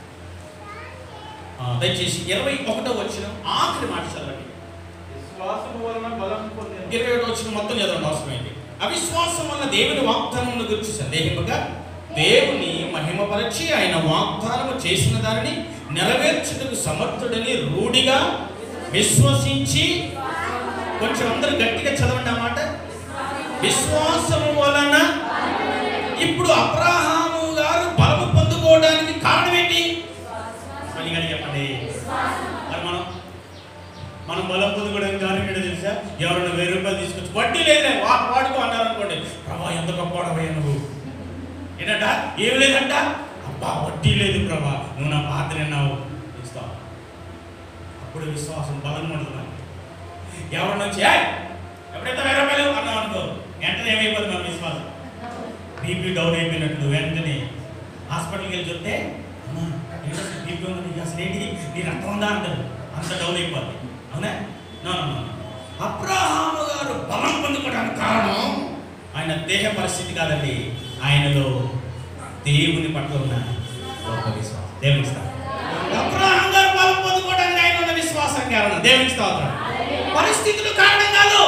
ఆ, దయచేసి ఇరవై ఒకటో వచ్చిన ఆఖరి మాట చదవండి విశ్వాసము వలన బలం పొందిన ఇరవై ఒకటో వచ్చిన మొత్తం చదవండి అవసరమైంది అవిశ్వాసం వల్ల దేవుని వాగ్దానమును గురించి సందేహింపగా దేవుని మహిమపరచి ఆయన వాగ్దానము చేసిన దానిని నెరవేర్చుటకు సమర్థుడని రూఢిగా విశ్వసించి కొంచెం అందరూ గట్టిగా చదవండి అన్నమాట విశ్వాసము వలన ఇప్పుడు అబ్రహాము గారు బలము పొందుకోవడానికి కారణం ఏంటి మళ్ళీ కానీ చెప్పండి మరి మనం మనం బలం పొందుకోవడానికి కారణం ఏంటో తెలుసా ఎవరైనా వెయ్యి రూపాయలు తీసుకొచ్చి వడ్డీ లేదులే వా వాడుకో అన్నారు అనుకోండి ప్రభా ఎంత గొప్పవాడవయ్యా నువ్వు ఏంటంట ఏం లేదంట అబ్బా వడ్డీ లేదు ప్రభా నువ్వు నా పాత్ర విన్నావు ఇస్తావు అప్పుడు విశ్వాసం బలం ఉంటుంది మనకి. ఎవరిని వచ్చి "ఏయ్, ఎప్పుడైతే వెయ్యి రూపాయలు అన్నావు అనుకో వెంటనే ఏమైపోతుంది మన విశ్వాసం బీపీ డౌన్ అయిపోయినట్లు వెంటనే హాస్పిటల్కి వెళ్ళి చెప్తే అమ్మా ఏంటి అసలు బీపీ ఉంది నీకు అసలు ఏంటి నీ రక్తం ఉందా అంటారు అంత డౌన్ అయిపోద్ది అవునా నో నో, నో. అబ్రహాము గారు బలం పొందుకోవడానికి కారణం ఆయన దేహ పరిస్థితి కాదండి ఆయనలో దేవుని పట్ల ఉన్న గొప్ప విశ్వాసం దేవుని స్తోత్రం అబ్రహాం గారు బలం పొందుకోవడానికి ఆయన ఉన్న విశ్వాసం కారణం దేవుని స్తోత్రం పరిస్థితులు కారణం కాదు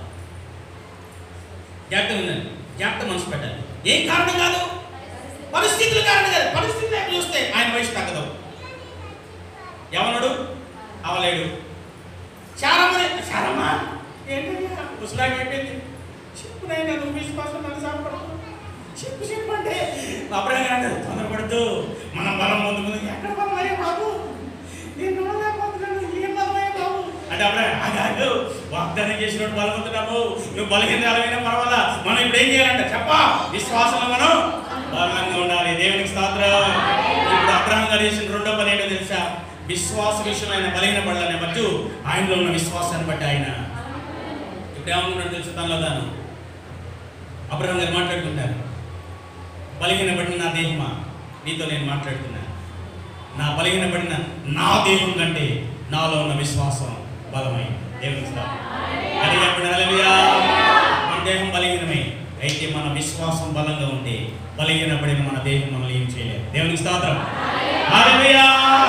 జాగ్రత్త వినండి జాగ్రత్త మనసు పెట్టాలి ఏం కారణం కాదు పరిస్థితులు కారణం కాదు పరిస్థితులు ఎక్కడ చూస్తే ఆయన వయసు తగ్గదు ఎవనడు అవలేడు చాలా మంది చాలమ్మా ఏంటయ్యా ముసలాగా అయిపోయింది చెప్పు నాయనా నువ్వు విశ్వాసం నన్ను సాపడదు చెప్పు చెప్పండి అబ్రహం గారు అన్నారు, తొందరపడద్దు మనం బలం పొందుకుంది ఎక్కడ బలం అయ్యా బాబు నేను నమ్మలేకపోతున్నాను ఏం బలం అయ్యా బాబు అంటే అబ్రహం ఆగాడు వాగ్దానం చేసినట్టు బలవంతున్నాము నువ్వు బలహీనమైనా పర్వాలా మనం ఇప్పుడు ఏం చేయాలంటే చెప్పా విశ్వాసంలో మనం బలంగా ఉండాలి దేవునికి స్తోత్రం ఇప్పుడు అబ్రహం గారు చేసిన రెండో పని ఏంటో తెలుసా విశ్వాస విషయంలో ఆయన బలహీన పడాలనే మధ్య ఆయనలో ఉన్న విశ్వాసాన్ని బట్టి ఆయన ఇప్పుడు ఏమనుకున్నాడు తెలుసు తనలో తాను అబ్రహం గారు మాట్లాడుకుంటారు బలహీనపడిన నా దేహమా నీతో నేను మాట్లాడుతున్నాను నా బలహీనపడిన నా దేహం కంటే నాలో ఉన్న విశ్వాసం బలమై దేవుని స్తోత్రం. అది చెప్పండి, హల్లెలూయా. మన దేహం బలహీనమే అయితే మన విశ్వాసం బలంగా ఉంటే బలహీనపడిన మన దేహం మనల్ని ఏం చేయలేదు దేవునికి స్తోత్రం హల్లెలూయా.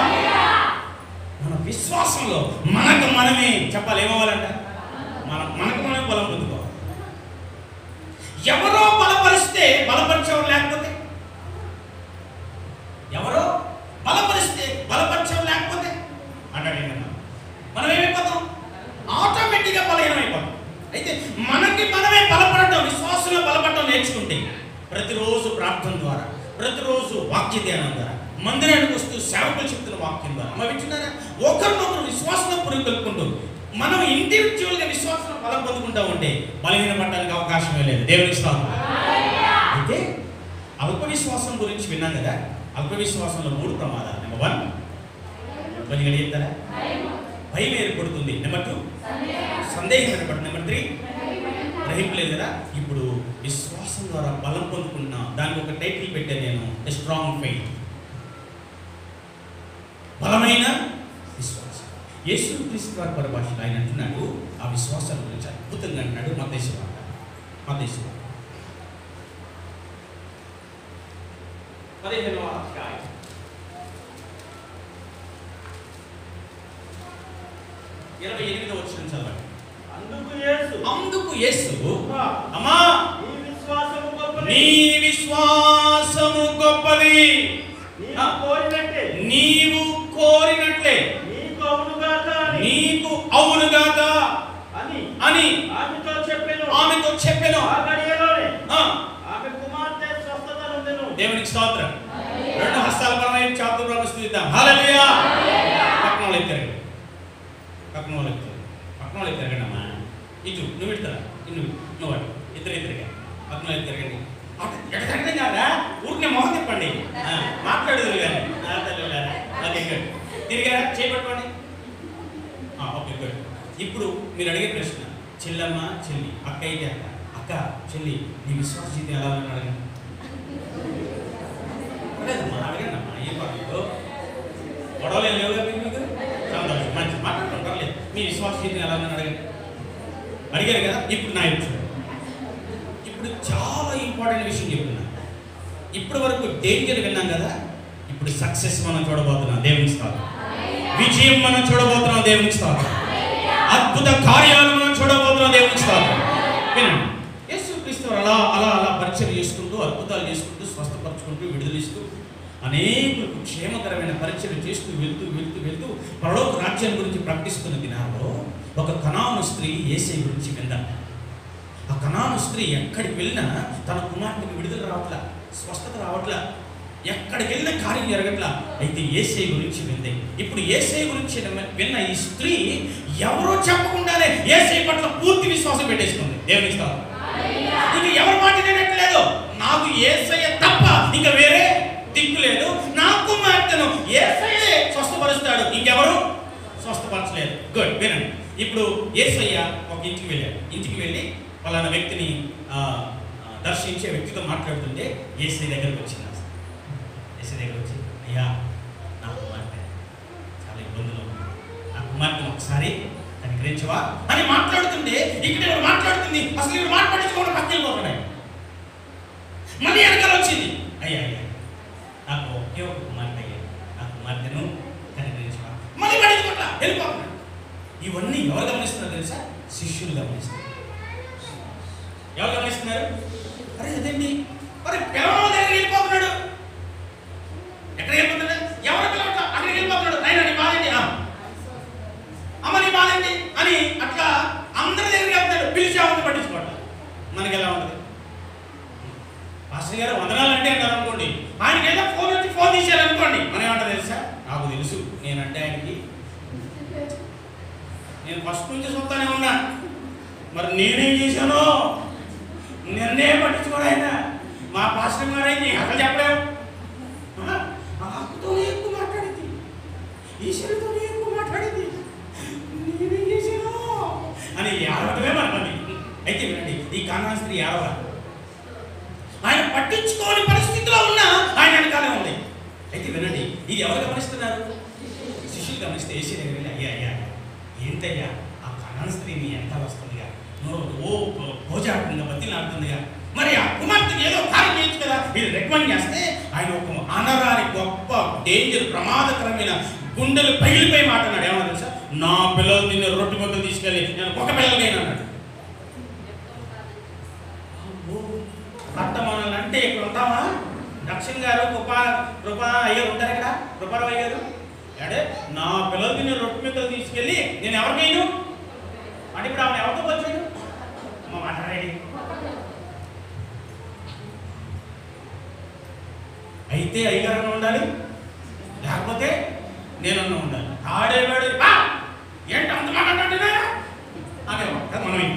మన విశ్వాసంలో మనకు మనమే చెప్పాలి ఏమవ్వాలంట మన మనకు మనమే బలం పొందుకోవాలి ఎవరో బలపరిస్తే బలపరిచేవారు లేకపోతే ఎవరో బలపరిస్తే బలపరిచేవారు లేకపోతే అంటాడు ఏంటన్నా మనం ఏమైపోతాం ఆటోమేటిక్గా బలహీనమైపోతాం అయితే మనకి మనమే బలపడటం విశ్వాసంలో బలపడటం నేర్చుకుంటే ప్రతిరోజు ప్రార్థన ద్వారా ప్రతిరోజు వాక్య ధ్యానం ద్వారా మందిరానికి వస్తూ సేవకులు చెప్తున్న వాక్యం ద్వారా మా వింటున్నారా ఒకరినొకరు విశ్వాసంలో పురుగొల్పుకుంటూ మనం ఇండివిజువల్గా విశ్వాసంలో బలం పొందుకుంటా ఉంటే బలహీన పడడానికి అవకాశమే లేదు దేవునికి స్తోత్రం అయితే అల్ప విశ్వాసం గురించి విన్నాం కదా అల్ప విశ్వాసంలో మూడు ప్రమాదాలు నెంబర్ వన్ కొంచెం చెప్తారా భయం ఏర్పడుతుంది నెంబర్ టూ సందేహం ఏర్పడుతుంది నెంబర్ త్రీ గ్రహింపు లేదు కదా ఇప్పుడు విశ్వాసం ద్వారా బలం పొందుకున్నా దానికి ఒక టైటిల్ పెట్టాను నేను స్ట్రాంగ్ ఫెయిత్ బలమైన విశ్వాసం యేసు క్రీస్తు వారి పరిభాషలో ఆయన అంటున్నాడు ఆ విశ్వాసం గురించి అద్భుతంగా అంటున్నాడు మతేశ్వర మతేశ్వర పదిహేనవ అధ్యాయం ఇరవై ఎనిమిదో వచ్చిన చదవండి అందుకు యేసు అందుకు యేసు అమ్మా, అమ్మా నీ విశ్వాసము గొప్పది నీ విశ్వాసము గొప్పది నీవు ఆ. కోరినట్టే నీవు కోరినట్లే నీకు అవునుగాక అని నీకు అవునుగాక అని అని ఆమెతో చెప్పెను ఆమెతో చెప్పెను ఆ గడియలోనే ఆ, ఆమె కుమార్తె స్వస్థత నొందెను దేవునికి స్తోత్రం రెండు హస్తాల పరమైన చాతు స్థుతిద్దాం హల్లెలూయా పక్కన వాళ్ళు ఎత్తారు పక్కన వాళ్ళు ఎత్తారు పక్కన వాళ్ళు ఎత్తారు అమ్మా ఇటు నువ్వు ఇడతారా నువ్వు నువ్వు అటు ఇద్దరు ఇద్దరుగా పక్కన వాళ్ళు ఎత్తారు అటు ఎక్కడ తగ్గడం కాదా ఊరికే మొహం తిప్పండి ఆ, మాట్లాడదురు కానీ నా తల్లి గారు ఓకే గుడ్ తిరిగారా చేపట్టుకోండి ఆ, ఓకే గుడ్ ఇప్పుడు మీరు అడిగే ప్రశ్న చెల్లమ్మ చెల్లి అక్క అయితే అక్క అక్క చెల్లి నీ విశ్వాస జీవితం ఎలా ఉందని అడగండి లేదమ్మా అడగండి అమ్మా ఏం పర్లేదు గొడవలు ఏం లేవుగా మీకు మీకు సంతోషం మంచి మాట్లాడటం పర్లేదు మీ విశ్వాస జీవితం ఎలా ఉందని అడగండి అడిగారు కదా ఇప్పుడు నా ఇప్పుడు ఇప్పుడు చాలా ఇంపార్టెంట్ విషయం చెప్తున్నా ఇప్పటి వరకు డేంజర్ విన్నాం కదా ఇప్పుడు సక్సెస్ మనం చూడబోతున్నాం దేవుని స్తోత్రం విజయం మనం చూడబోతున్నాం దేవుని స్తోత్రం అద్భుత కార్యాలు మనం చూడబోతున్నాం దేవుని స్తోత్రం వినండి యేసు క్రీస్తు అలా అలా అలా పరిచయం చేసుకుంటూ అద్భుతాలు చేసుకుంటూ స్వస్థపరచుకుంటూ విడుదలిస్తూ అనేకులకు క్షేమకరమైన పరిచయం చేస్తూ వెళ్తూ వెళ్తూ వెళ్తూ పరలోక రాజ్యం గురించి ప్రకటిస్తున్న దినాల్లో ఒక కణాను స్త్రీ ఏసై గురించి విందాం ఆ కణాను స్త్రీ ఎక్కడికి వెళ్ళినా తన కుమార్తెకి విడుదల రావట్లా స్వస్థత రావట్లా ఎక్కడికి వెళ్ళిన కార్యం జరగట్లా అయితే ఏసై గురించి వింది ఇప్పుడు ఏసై గురించి విన్న ఈ స్త్రీ ఎవరో చెప్పకుండానే ఏసై పట్ల పూర్తి విశ్వాసం పెట్టేసుకుంది దేవుని స్తోత్రం ఇక ఎవరి మాట వినట్లేదు నాకు ఏసయ్య తప్ప ఇంకా వేరే దిక్కు లేదు నా కుమార్తెను ఏసయ్యే స్వస్థపరుస్తాడు ఇంకెవరు స్వస్థపరచలేదు గుడ్ వినండి ఇప్పుడు ఏసయ్య ఒక ఇంటికి వెళ్ళాడు ఇంటికి వెళ్ళి పలానా వ్యక్తిని ఆ, ఆ, దర్శించే వ్యక్తితో మాట్లాడుతుంటే ఏసై దగ్గరకు వచ్చింది ఏసై దగ్గర వచ్చి అయ్యా నా కుమార్తె చాలా ఇబ్బందులు ఉంది. నా కుమార్తెను ఒకసారి కనికరించవా అని మాట్లాడుతుంటే ఇక్కడ ఇవిడ మాట్లాడుతుంది అసలు ఇవి మాట్లాడించుకోవడం పక్కన పోతున్నాయి మళ్ళీ వెనకాల వచ్చింది అయ్యా అయ్యా నాకు ఒకే ఒక కుమార్తె అయ్యా నా కుమార్తెను కనికరించా మళ్ళీ పడించుకోట్లా వెళ్ళిపోతున్నాడు ఇవన్నీ ఎవరు గమనిస్తున్నారు తెలుసా శిష్యులు గమనిస్తారు ఎవరు గమనిస్తున్నారు అరే అదేంటి మరి పిలవడం దగ్గరికి వెళ్ళిపోతున్నాడు ఎక్కడికి వెళ్ళిపోతున్నాడు ఎవరు పిలవట్లా అక్కడికి వెళ్ళిపోతున్నాడు నాయన నీ బాధ ఏంటి ఆ. అమ్మ నీ బాధ ఏంటి అని అట్లా అందరి దగ్గరికి వెళ్తాడు పిలిచి అవన్నీ పట్టించుకోవట్లా మనకి ఎలా ఉంటుంది పాస్టర్ గారు వందనాలు అంటే అంటారు అనుకోండి ఆయనకి ఏదో ఫోన్ వచ్చి ఫోన్ తీసేయాలి అనుకోండి మనం ఏమంటారు తెలుసా నాకు తెలుసు నేనంటే ఆయనకి నేను ఫస్ట్ నుంచి చూస్తానే ఉన్నా మరి నేనేం చేశాను నిర్ణయం ఏం పట్టించుకోడు ఆయన మా పాస్టర్ గారు అయితే అసలు చెప్పలేము ఆ, ఆ అక్కతోనే ఎక్కువ మాట్లాడింది ఈశ్వరుతోనే ఎక్కువ మాట్లాడింది నేనేం చేశాను అని ఏడవటమే మన పని అయితే వినండి ఈ కానా స్త్రీ ఏడవ ఆయన పట్టించుకోని పరిస్థితిలో ఉన్నా ఆయన వెనకాలే ఉంది అయితే వినండి ఇది ఎవరు గమనిస్తున్నారు శిష్యులు గమనిస్తే ఏసీ దగ్గర వెళ్ళి అయ్యా అయ్యా ఏంటయ్యా ఆ కణాన స్త్రీ నీ వెనకాల వస్తుందిగా నువ్వు ఓ భోజాడుతుందిగా బతిలాడుతుందిగా మరి ఆ కుమార్తెకి ఏదో కార్యం చేయొచ్చు కదా మీరు రికమెండ్ చేస్తే ఆయన ఒక అనరాని గొప్ప డేంజర్ ప్రమాదకరమైన గుండెలు పగిలిపోయి మాట అన్నాడు ఏమన్నా తెలుసా నా పిల్లలు తిన్న రొట్టె ముద్దలు తీసుకెళ్ళి నేను ఒక పిల్లలకైనా అన్నాడు వర్తమానాలు అంటే ఇక్కడ ఉంటామా దక్షిణ్ గారు కృపా కృపా అయ్యారు ఉంటారు ఇక్కడ కృపారావు అయ్యారు అంటే నా పిల్లలకి నేను రొట్టె ముక్కలు తీసుకెళ్ళి నేను ఎవరికైనా అంటే ఇప్పుడు ఆమె ఎవరితో వచ్చాడు అమ్మ మాట్లాడేది అయితే అయ్యగారన్న ఉండాలి లేకపోతే నేనన్నా ఉండాలి ఆడేవాడు "ఆ! ఏంటి అంత మాట్లాడుతున్నా అదే కదా మనం ఇంక.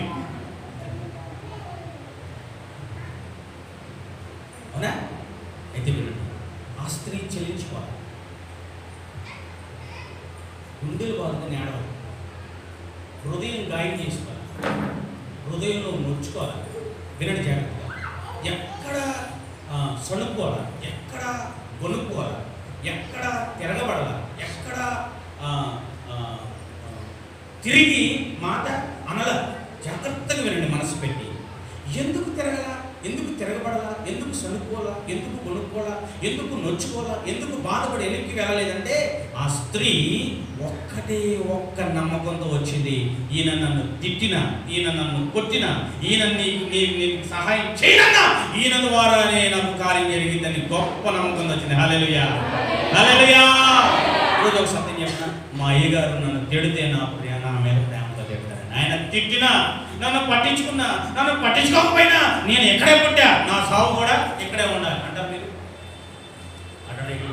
అవునా అయితే వినండి ఆ స్త్రీ చెల్లించుకోవాలి గుండెలు బాగుందని ఏడవాలి హృదయం గాయం చేసుకోవాలి హృదయంలో ముడుచుకోవాలి వినండి జాగ్రత్తగా ఎక్కడ ఆ, సణుక్కోవాలా ఎక్కడ గొనుక్కోవాలా ఎక్కడ తిరగబడాలా ఎక్కడ ఆ, ఆ, ఆ, తిరిగి మాట అనల జాగ్రత్తగా వినండి మనసు పెట్టి ఎందుకు తిరగలా ఎందుకు తిరగబడాలా ఎందుకు సణుక్కోవాలా ఎందుకు కొనుక్కోవాలా ఎందుకు నొచ్చుకోవాలా ఎందుకు బాధపడి వెనక్కి వెళ్ళలేదంటే ఆ స్త్రీ ఒక్కటే ఒక్క నమ్మకంతో వచ్చింది ఈయన నన్ను తిట్టిన ఈయన నన్ను కొట్టిన ఈయన నీకు నీకు నీకు సహాయం చేయనన్నా ఈయన ద్వారానే నాకు కార్యం జరిగిందని గొప్ప నమ్మకం వచ్చింది హల్లెలూయా హల్లెలూయా రోజు ఒక సత్యం చెప్పిన మా అయ్యగారు నన్ను తిడితే నా ప్రియ నా మీద ప్రేమతో తిడతారు ఆయన తిట్టినా నన్ను పట్టించుకున్నా నన్ను పట్టించుకోకపోయినా నేను ఎక్కడే పుట్టా నా సావు కూడా ఇక్కడే ఉండాలి అంటారు మీరు అడగండి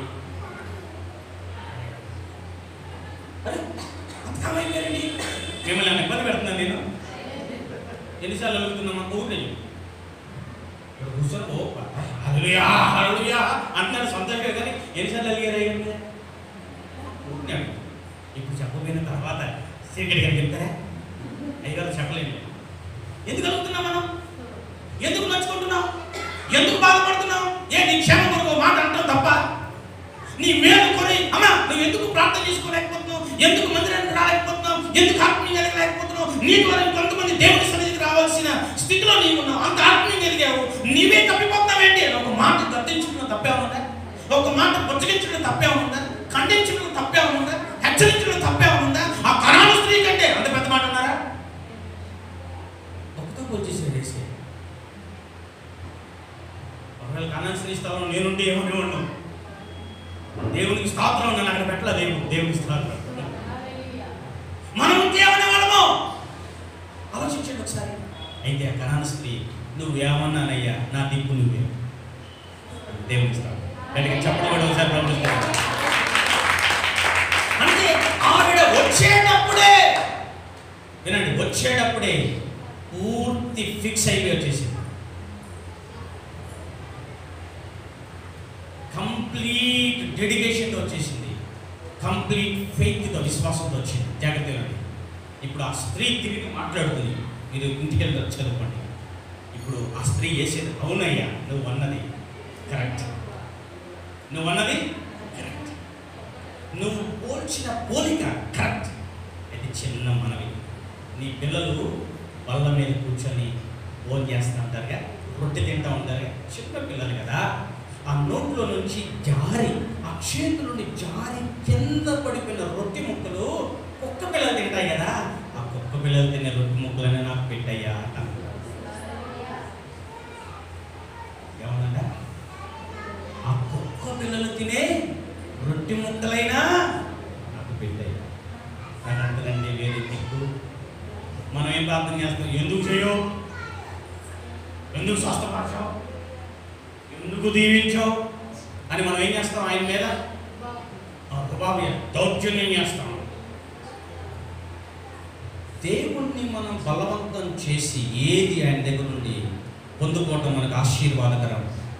అరే, అంతకామైపోయారండి మిమ్మల్ని నన్ను ఇబ్బంది పెడుతున్నాను నేను ఎన్నిసార్లు అడుగుతున్నామా ఊరికే ఇక్కడ కూర్చొని ఓ హల్లెలూయా హల్లెలూయా అంటున్నారు సంతోషంగా కానీ ఎన్నిసార్లు అలిగారు అయ్యండి ఊరినాడు ఇప్పుడు చెప్పబోయిన తర్వాత సీక్రెట్ గారు చెప్తారా అయ్యగారు చెప్పలేము ఎందుకు అడుగుతున్నాం మనం ఎందుకు నచ్చుకుంటున్నాం ఎందుకు బాధపడుతున్నాం ఏ నీ క్షేమం కొరకు ఒక మాట అంటాం తప్ప నీ మేలు కొని అమ్మా నువ్వు ఎందుకు ప్రార్థన చేసుకోలేకపోతున్నావు ఎందుకు మందిరానికి రాలేకపోతున్నావు ఎందుకు ఆత్మీయంగా ఎదగలేకపోతున్నావు నీ ద్వారా కొంతమంది దేవుడి సన్నిధికి రావాల్సిన స్థితిలో నీవు ఉన్నావు అంత ఆత్మీయంగా ఎదిగావు నీవే తప్పిపోతున్నావేంటి అని ఒక మాట గర్తించడం తప్పేమన్నా ఒక మాట బుచ్చగించడం తప్పేమన్నా ఖండించడం తప్పేమన్నా హెచ్చరించడం తప్పేమన్నా ఆ కణాల స్త్రీ కంటే అంత పెద్ద మాట ఉన్నారా ఒకతో వచ్చేసాడు వేసే ఒకవేళ కణాల స్త్రీ స్థలంలో నేనుంటే ఏమని ఉన్నాను దేవునికి స్తోత్రం నన్ను అక్కడ పెట్టలే దేవుడు దేవునికి స్తోత్రం మనం ఇంకేమనే వాళ్ళము ఆలోచించండి ఒకసారి అయితే ఆ కణాన స్త్రీ నువ్వు ఏమన్నానయ్యా నా దిక్కు నువ్వే దేవునికి స్తోత్రం గట్టిగా చెప్పడం కూడా ఒకసారి ప్రభుత్వం అంటే ఆవిడ వచ్చేటప్పుడే వినండి వచ్చేటప్పుడే పూర్తి ఫిక్స్ అయిపోయి వచ్చేసింది కంప్లీట్ డెడికేషన్తో వచ్చేసింది కంప్లీట్ ఫెయిత్తో విశ్వాసంతో వచ్చింది జాగ్రత్తగా ఉండండి. ఇప్పుడు ఆ స్త్రీ తిరిగి మాట్లాడుతుంది మీరు ఇంటికి వెళ్ళి చదువుకోండి ఇప్పుడు ఆ స్త్రీ వేసేది అవునయ్యా నువ్వు అన్నది కరెక్ట్ నువ్వు అన్నది కరెక్ట్ నువ్వు పోల్చిన పోలిక కరెక్ట్ అయితే చిన్న మనవి నీ పిల్లలు బల్ల మీద కూర్చొని ఫోన్ చేస్తా ఉంటారుగా రొట్టె తింటా ఉంటారే చిన్న పిల్లలు కదా ఆ నోట్లో నుంచి జారి ఆ చేతుల నుండి జారి కింద పడిపోయిన రొట్టె ముక్కలు కుక్క పిల్లలు తింటాయి కదా ఆ కుక్క పిల్లలు తినే రొట్టె ముక్కలని నాకు పెట్టయ్యా అంటాను. ఏమన్నా ఆ కుక్క పిల్లలు తినే రొట్టె ముక్కలైనా నాకు పెట్టయ్యా నాకు అంతదండి వేరే దిక్కు మనం ఏం ప్రార్థన చేస్తాం ఎందుకు చేయవు ఎందుకు స్వస్థపరచావు ఎందుకు దీవించావు అని మనం ఏం చేస్తాం ఆయన మీద ఆ, రుబాబు దౌర్జన్యం చేస్తాం దేవుణ్ణి మనం బలవంతం చేసి ఏది ఆయన దగ్గర నుండి పొందుకోవటం మనకు ఆశీర్వాదకరం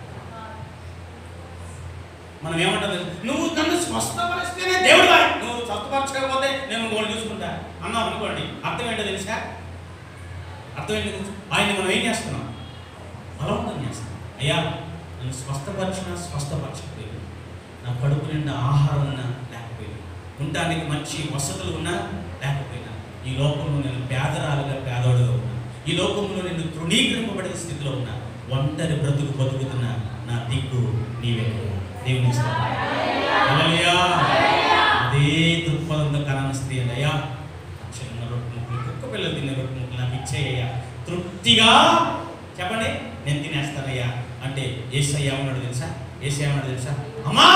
మనం ఏమంటారు నువ్వు నన్ను స్వస్థపరిస్తేనే దేవుడు నువ్వు స్వస్థపరచకపోతే నేను ఇంకోటి చూసుకుంటా అన్నావు అనుకోండి అర్థం ఏంటో తెలుసా అర్థం ఏంటో తెలుసా ఆయన మనం ఏం చేస్తున్నాం బలవంతం చేస్తున్నాం అయ్యా నన్ను స్వస్థపరిచినా స్వస్థపరచకపోయింది నా కడుపు నిండా ఆహారం ఉన్నా లేకపోయింది ఉండటానికి మంచి వసతులు ఉన్నా లేకపోయినా ఈ లోకంలో నేను పేదరాలుగా పేదోడుగా ఉన్నా ఈ లోకంలో నేను తృణీకరింపబడిన స్థితిలో ఉన్నా ఒంటరి బ్రతుకు బతుకుతున్నా నా దిక్కు నీవే దేవుని స్తోత్రం. హల్లెలూయా. అదే దృక్పథంతో కరాన స్త్రీ అండి అయ్యా ఆ చిన్న రొట్టె ముక్కలు కుక్క పిల్లలు తినే రొట్టె ముక్కలు నాకు ఇచ్చేయ్యా తృప్తిగా చెప్పండి నేను తినేస్తానయ్యా అంటే ఏసయ్య ఏమన్నాడు తెలుసా ఏసయ్య ఏమన్నాడు తెలుసా అమ్మా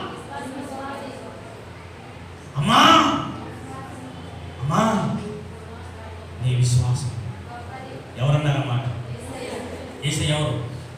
అమ్మా అమ్మా నీ విశ్వాసం ఎవరన్నారన్నమాట ఏసయ్య ఎవరు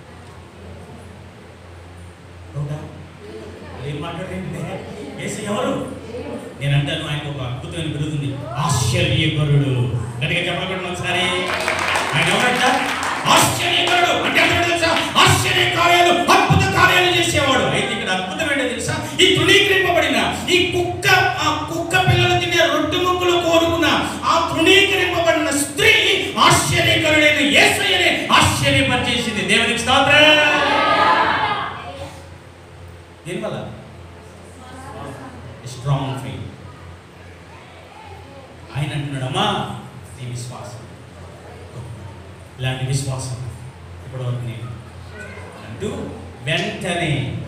డౌటా? ఏం మాట్లాడండి ఏసై ఎవరు నేను అంటాను ఆయనకు ఒక అద్భుతమైన బిరుదుంది ఆశ్చర్యకరుడు గట్టిగా చెప్పకుండా ఒకసారి ఆయన ఎవరంట ఆశ్చర్యకరుడు అంటే అర్థం ఏంటో తెలుసా ఆశ్చర్య కార్యాలు అద్భుత కార్యాలు చేసేవాడు అయితే ఇక్కడ అద్భుతం ఏంటో తెలుసా ఈ తృణీకరింపబడిన ఈ కుక్క ఆ కుక్క పిల్లలు తినే రొట్టె ముక్కలు కోరుకున్న ఆ తృణీకరింపబడిన స్త్రీ ఆశ్చర్యకరుడైన యేసయ్యనే ఆశ్చర్యపరిచేసింది దేవునికి స్తోత్రం దేనివల్ల స్ట్రాంగ్ ఫెయిత్ ఆయన అంటున్నాడు అమ్మా నీ విశ్వాసం ఇలాంటి విశ్వాసం ఇప్పటివరకు నేను అంటూ వెంటనే